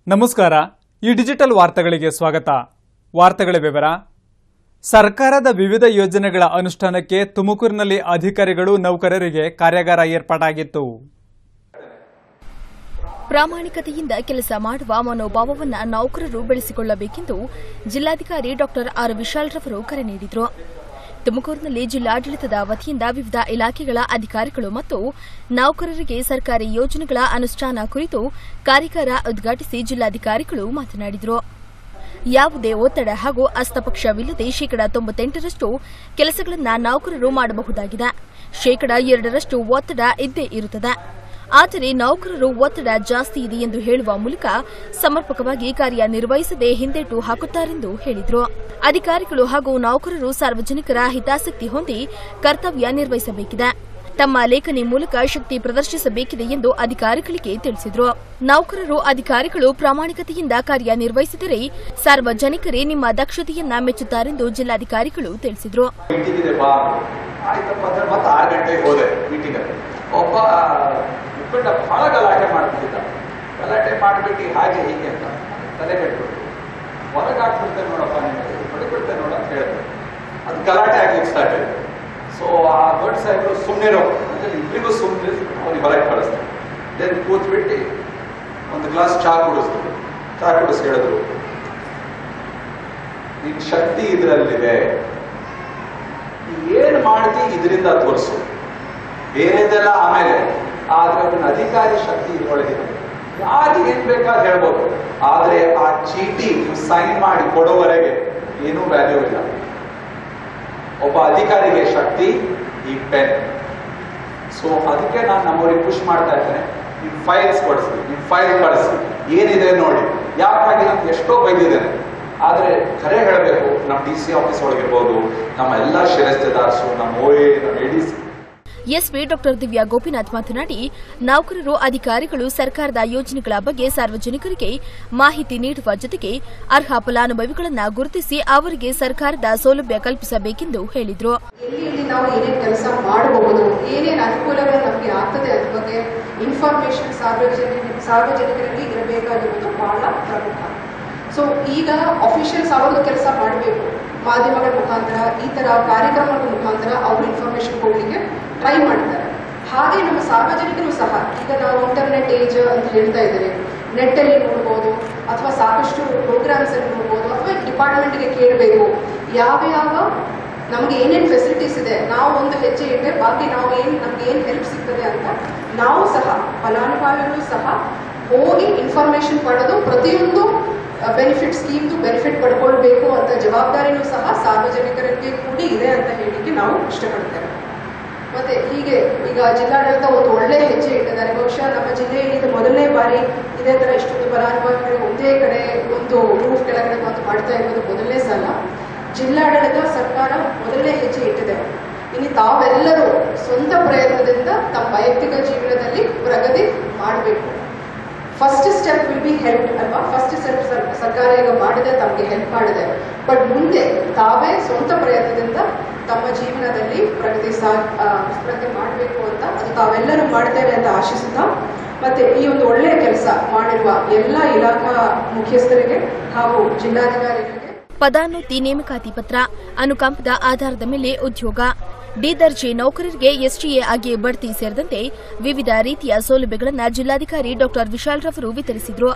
ನಮಸ್ಕಾರ ಈ ಡಿಜಿಟಲ್ ವಾರ್ತೆಗಳಿಗೆ ಸ್ವಾಗತ ವಾರ್ತೆಗಳ ವಿವರ ಸರ್ಕಾರದ ವಿವಿಧ ಯೋಜನೆಗಳ ಅನುಷ್ಠಾನಕ್ಕೆ ತುಮಕೂರಿನಲ್ಲಿ ಅಧಿಕಾರಿಗಳು ನೌಕರರಿಗೆ ಕಾರ್ಯಾಗಾರ ಏರ್ಪಾಟಾಗಿತ್ತು ಪ್ರಾಮಾಣಿಕತೆಯಿಂದ ಕೆಲಸ ಮಾಡುವ ಮನೋಭಾವವನ್ನು ನೌಕರರು ಬೆಳೆಸಿಕೊಳ್ಳಬೇಕೆಂದು ಜಿಲ್ಲಾಧಿಕಾರಿ ಡಾ ಆರ್ ವಿಶಾಲ್ ರವರು ಕರೆ ನೀಡಿದರು ತುಮಕೂರಿನಲ್ಲಿ ಜಿಲ್ಲಾಡಳಿತದ ವತಿಯಿಂದ ವಿವಿಧ ಇಲಾಖೆಗಳ ಅಧಿಕಾರಿಗಳು ಮತ್ತು ನೌಕರರಿಗೆ ಸರ್ಕಾರಿ ಯೋಜನೆಗಳ ಅನುಷ್ಠಾನ ಕುರಿತು ಕಾರ್ಯಾಗಾರ ಉದ್ಘಾಟಿಸಿ ಜಿಲ್ಲಾಧಿಕಾರಿಗಳು ಮಾತನಾಡಿದರು ಯಾವುದೇ ಒತ್ತಡ ಹಾಗೂ ಹಸ್ತಪಕ್ಷವಿಲ್ಲದೆ ಶೇಕಡಾ ತೊಂಬತ್ತೆಂಟರಷ್ಟು ಕೆಲಸಗಳನ್ನು ನೌಕರರು ಮಾಡಬಹುದಾಗಿದೆ ಶೇಕಡಾ ಎರಡರಷ್ಟು ಒತ್ತಡ ಇದ್ದೇ ಇರುತ್ತದೆ ಆದರೆ ನೌಕರರು ಒತ್ತಡ ಜಾಸ್ತಿ ಇದೆ ಎಂದು ಹೇಳುವ ಮೂಲಕ ಸಮರ್ಪಕವಾಗಿ ಕಾರ್ಯನಿರ್ವಹಿಸದೆ ಹಿಂದೇಟು ಹಾಕುತ್ತಾರೆಂದು ಹೇಳಿದರು ಅಧಿಕಾರಿಗಳು ಹಾಗೂ ನೌಕರರು ಸಾರ್ವಜನಿಕರ ಹಿತಾಸಕ್ತಿ ಹೊಂದಿ ಕರ್ತವ್ಯ ನಿರ್ವಹಿಸಬೇಕಿದೆ ತಮ್ಮ ಲೇಖನಿ ಮೂಲಕ ಶಕ್ತಿ ಪ್ರದರ್ಶಿಸಬೇಕಿದೆ ಎಂದು ಅಧಿಕಾರಿಗಳಿಗೆ ತಿಳಿಸಿದರು ನೌಕರರು ಅಧಿಕಾರಿಗಳು ಪ್ರಾಮಾಣಿಕತೆಯಿಂದ ಕಾರ್ಯನಿರ್ವಹಿಸಿದರೆ ಸಾರ್ವಜನಿಕರೇ ನಿಮ್ಮ ದಕ್ಷತೆಯನ್ನ ಮೆಚ್ಚುತ್ತಾರೆಂದು ಜಿಲ್ಲಾಧಿಕಾರಿಗಳು ತಿಳಿಸಿದರು ಮೀಟಿಂಗ್ ಇದೆ ಬಾ ಆಯ್ತಪ್ಪ ಅಂದ್ರೆ ಮತ್ತೆ ಆರು ಗಂಟೆಗೆ ಹೋದೆ ಮೀಟಿಂಗ್ ಒಬ್ಬ ಮುಖಂಡ ಬಹಳ ಗಲಾಟೆ ಮಾಡ್ತಿದ್ದ ಗಲಾಟೆ ಮಾಡಿಬಿಟ್ಟು ಹಾಗೆ ಹೀಗೆ ಅಂತ ತಲೆ ಕೆಟ್ಬಿಟ್ಟು ಹೊರಗೆ ಹಾಕ್ಬಿಡ್ತೇನೆ ನೋಡಪ್ಪ ನಿಮಗೆ ಹೊಡಿಬಿಡ್ತೇನೆ ನೋಡ ಅಂತ ಹೇಳಿದೆ ಅದು ಗಲಾಟೆ ಆಗ್ಲಿಕ್ಕೆ ಸ್ಟಾರ್ಟ್ ಆಯ್ತು ಸೊ ಆ ದೊಡ್ಡ ಸಾಹೇಬರು ಸುಮ್ಮನಿರೋ ಅಂದ್ರೆ ಇಬ್ಬರಿಗೂ ಸುಮ್ಮನೆ ಅವ್ರಿಗೆ ಹೊರಗೆ ಕಳಿಸ್ತಾರೆ ದೆನ್ ಕೂತ್ಬಿಟ್ಟು ಒಂದು ಗ್ಲಾಸ್ ಚಹಾ ಕುಡಿಸ್ತಾರೆ ಚಹಾ ಕುಡಿಸಿ ಹೇಳಿದ್ರು ನಿನ್ ಶಕ್ತಿ ಇದರಲ್ಲಿದೆ ಏನ್ ಮಾಡ್ತಿ ಇದರಿಂದ ತೋರಿಸು ಬೇರೆದೆಲ್ಲ ಆಮೇಲೆ ಆದ್ರೆ ಅದನ್ನ ಅಧಿಕಾರಿ ಶಕ್ತಿ ಇದ್ರೊಳಗಿದೆ ಯಾರಿಗೆ ಏನ್ ಬೇಕಾದ್ ಹೇಳ್ಬೋದು ಆದ್ರೆ ಆ ಚೀಟಿ ನೀವು ಸೈನ್ ಮಾಡಿ ಕೊಡೋವರೆಗೆ ಏನೂ ವ್ಯಾಲ್ಯೂ ಇಲ್ಲ ಒಬ್ಬ ಅಧಿಕಾರಿಗೆ ಶಕ್ತಿ ಈ ಪೆನ್ ಸೊ ಅದಕ್ಕೆ ನಾನು ನಮ್ಮವ್ರಿಗೆ ಪುಷ್ ಮಾಡ್ತಾ ಇದ್ದೇನೆ ನಿಮ್ ಫೈಲ್ಸ್ ಕೊಡಿಸಿ ನಿಮ್ ಫೈಲ್ ಕಳಿಸಿ ಏನಿದೆ ನೋಡಿ ಯಾಕಾಗಿ ನಾನು ಎಷ್ಟೋ ಬೈದಿದ್ದೇನೆ ಆದ್ರೆ ಖರೆ ಹೇಳಬೇಕು ನಮ್ಮ ಡಿ ಸಿ ಆಫೀಸ್ ಒಳಗಿರ್ಬೋದು ನಮ್ಮ ಎಲ್ಲ ಶಿರಸ್ತೆದಾರ್ಸು ನಮ್ಮ ಓ ಎ ನಮ್ಮ ಎ ಡಿ ಸಿ ಎಸ್ಪಿ ಡಾ ದಿವ್ಯಾ ಗೋಪಿನಾಥ್ ಮಾತನಾಡಿ ನೌಕರರು ಅಧಿಕಾರಿಗಳು ಸರ್ಕಾರದ ಯೋಜನೆಗಳ ಬಗ್ಗೆ ಸಾರ್ವಜನಿಕರಿಗೆ ಮಾಹಿತಿ ನೀಡುವ ಜೊತೆಗೆ ಅರ್ಹ ಫಲಾನುಭವಿಗಳನ್ನು ಗುರುತಿಸಿ ಅವರಿಗೆ ಸರ್ಕಾರದ ಸೌಲಭ್ಯ ಕಲ್ಪಿಸಬೇಕೆಂದು ಹೇಳಿದರು ಎಲ್ಲಿ ಇಲ್ಲಿ ನಾವು ಏನೇನು ಕೆಲಸ ಮಾಡಬಹುದು ಏನೇನು ಅನುಕೂಲಗಳು ನಮಗೆ ಆಗ್ತದೆ ಅದ್ರ ಬಗ್ಗೆ ಇನ್ಫಾರ್ಮೇಶನ್ ಸಾರ್ವಜನಿಕ ಸಾರ್ವಜನಿಕರಲ್ಲಿ ಇರಬೇಕಾಗಿರೋದು ಬಹಳ ಪ್ರಮುಖ ಸೊ ಈಗ ಅಫಿಷಿಯಲ್ಸ್ ಅವ್ರದ್ದು ಕೆಲಸ ಮಾಡಬೇಕು ಮಾಧ್ಯಮಗಳ ಮುಖಾಂತರ ಈ ತರ ಕಾರ್ಯಕ್ರಮಗಳ ಮುಖಾಂತರ ಅವರು ಇನ್ಫಾರ್ಮೇಶನ್ ಕೊಡಲಿಕ್ಕೆ ಟ್ರೈ ಮಾಡ್ತಾರೆ ಹಾಗೆ ನಮ್ಮ ಸಾರ್ವಜನಿಕರು ಸಹ ಈಗ ನಾವು ಇಂಟರ್ನೆಟ್ ಏಜ್ ಅಂತ ಹೇಳ್ತಾ ಇದ್ದಾರೆ ನೆಟ್ಟಲ್ಲಿ ನೋಡ್ಬೋದು ಅಥವಾ ಸಾಕಷ್ಟು ಪ್ರೋಗ್ರಾಮ್ಸ್ ಅಲ್ಲಿ ನೋಡ್ಬೋದು ಅಥವಾ ಡಿಪಾರ್ಟ್ಮೆಂಟ್ಗೆ ಕೇಳಬೇಕು ಯಾವ ಯಾವ ನಮ್ಗೆ ಏನೇನು ಫೆಸಿಲಿಟೀಸ್ ಇದೆ ನಾವು ಒಂದು ಹೆಜ್ಜೆ ಇಟ್ಟರೆ ಬಾಕಿ ನಾವು ಏನು ನಮ್ಗೆ ಏನು ಹೆಲ್ಪ್ ಸಿಗ್ತದೆ ಅಂತ ನಾವು ಸಹ ಫಲಾನುಭವಿಗಳು ಸಹ ಹೋಗಿ ಇನ್ಫಾರ್ಮೇಶನ್ ಪಡೆದು ಪ್ರತಿಯೊಂದು ಬೆನಿಫಿಟ್ ಸ್ಕೀಮ್ದು ಬೆನಿಫಿಟ್ ಪಡ್ಕೊಳ್ಬೇಕು ಅಂತ ಜವಾಬ್ದಾರಿನೂ ಸಹ ಸಾರ್ವಜನಿಕರಿಗೆ ಕೂಡಿ ಇದೆ ಅಂತ ಹೇಳಿಕ್ಕೆ ನಾವು ಇಷ್ಟಪಡ್ತೇವೆ ಮತ್ತೆ ಹೀಗೆ ಈಗ ಜಿಲ್ಲಾಡಳಿತ ಒಂದು ಒಳ್ಳೆ ಹೆಜ್ಜೆ ಇಟ್ಟಿದ್ದಾರೆ ಬಹುಶಃ ನಮ್ಮ ಜಿಲ್ಲೆಯಲ್ಲಿ ಇದು ಮೊದಲನೇ ಬಾರಿ ಇದೇ ತರ ಇಷ್ಟೊಂದು ಫಲಾನುಭವಿಗಳು ಒಂದೇ ಕಡೆ ಒಂದು ರೂಫ್ ಕೆಳಗಡೆ ಬಂದು ಮಾಡ್ತಾ ಇರೋದು ಮೊದಲನೇ ಸಲ ಜಿಲ್ಲಾಡಳಿತ ಸರ್ಕಾರ ಮೊದಲನೇ ಹೆಜ್ಜೆ ಇಟ್ಟಿದೆ ಇನ್ನು ತಾವೆಲ್ಲರೂ ಸ್ವಂತ ಪ್ರಯತ್ನದಿಂದ ತಮ್ಮ ವೈಯಕ್ತಿಕ ಜೀವನದಲ್ಲಿ ಪ್ರಗತಿ ಮಾಡಬೇಕು first step will be help ಅಲ್ವಾ ಫಸ್ಟ್ ಸ್ಟೆಪ್ ಸರ್ಕಾರ ಈಗ ಮಾಡಿದೆ ತಮಗೆ ಹೆಲ್ಪ್ ಮಾಡಿದೆ ಬಟ್ ಮುಂದೆ ತಾವೇ ಸ್ವಂತ ಪ್ರಯತ್ನದಿಂದ ತಮ್ಮ ಜೀವನದಲ್ಲಿ ಪ್ರಗತಿ ಸಾ ಆ, ಪ್ರಗತಿ ಮಾಡಬೇಕು ಅಂತ ಅದು ತಾವೆಲ್ಲರೂ ಮಾಡ್ತೇವೆ ಅಂತ ಆಶಿಸುತ್ತಾ ಮತ್ತೆ ಈ ಒಂದು ಒಳ್ಳೆಯ ಕೆಲಸ ಮಾಡಿರುವ ಎಲ್ಲ ಇಲಾಖಾ ಮುಖ್ಯಸ್ಥರಿಗೆ ಹಾಗೂ ಜಿಲ್ಲಾಧಿಕಾರಿಗಳಿಗೆ ಪದಾನ್ನತಿ ನೇಮಕಾತಿ ಪತ್ರ ಅನುಕಂಪದ ಆಧಾರದ ಮೇಲೆ ಉದ್ಯೋಗ ಡಿ ದರ್ಜೆ ನೌಕರರಿಗೆ ಎಸ್ಟಿಎ ಆಗಿ ಬಡ್ತಿ ಸೇರಿದಂತೆ ವಿವಿಧ ರೀತಿಯ ಸೌಲಭ್ಯಗಳನ್ನು ಜಿಲ್ಲಾಧಿಕಾರಿ ಡಾ ವಿಶಾಲ್ ರವರು ವಿತರಿಸಿದರು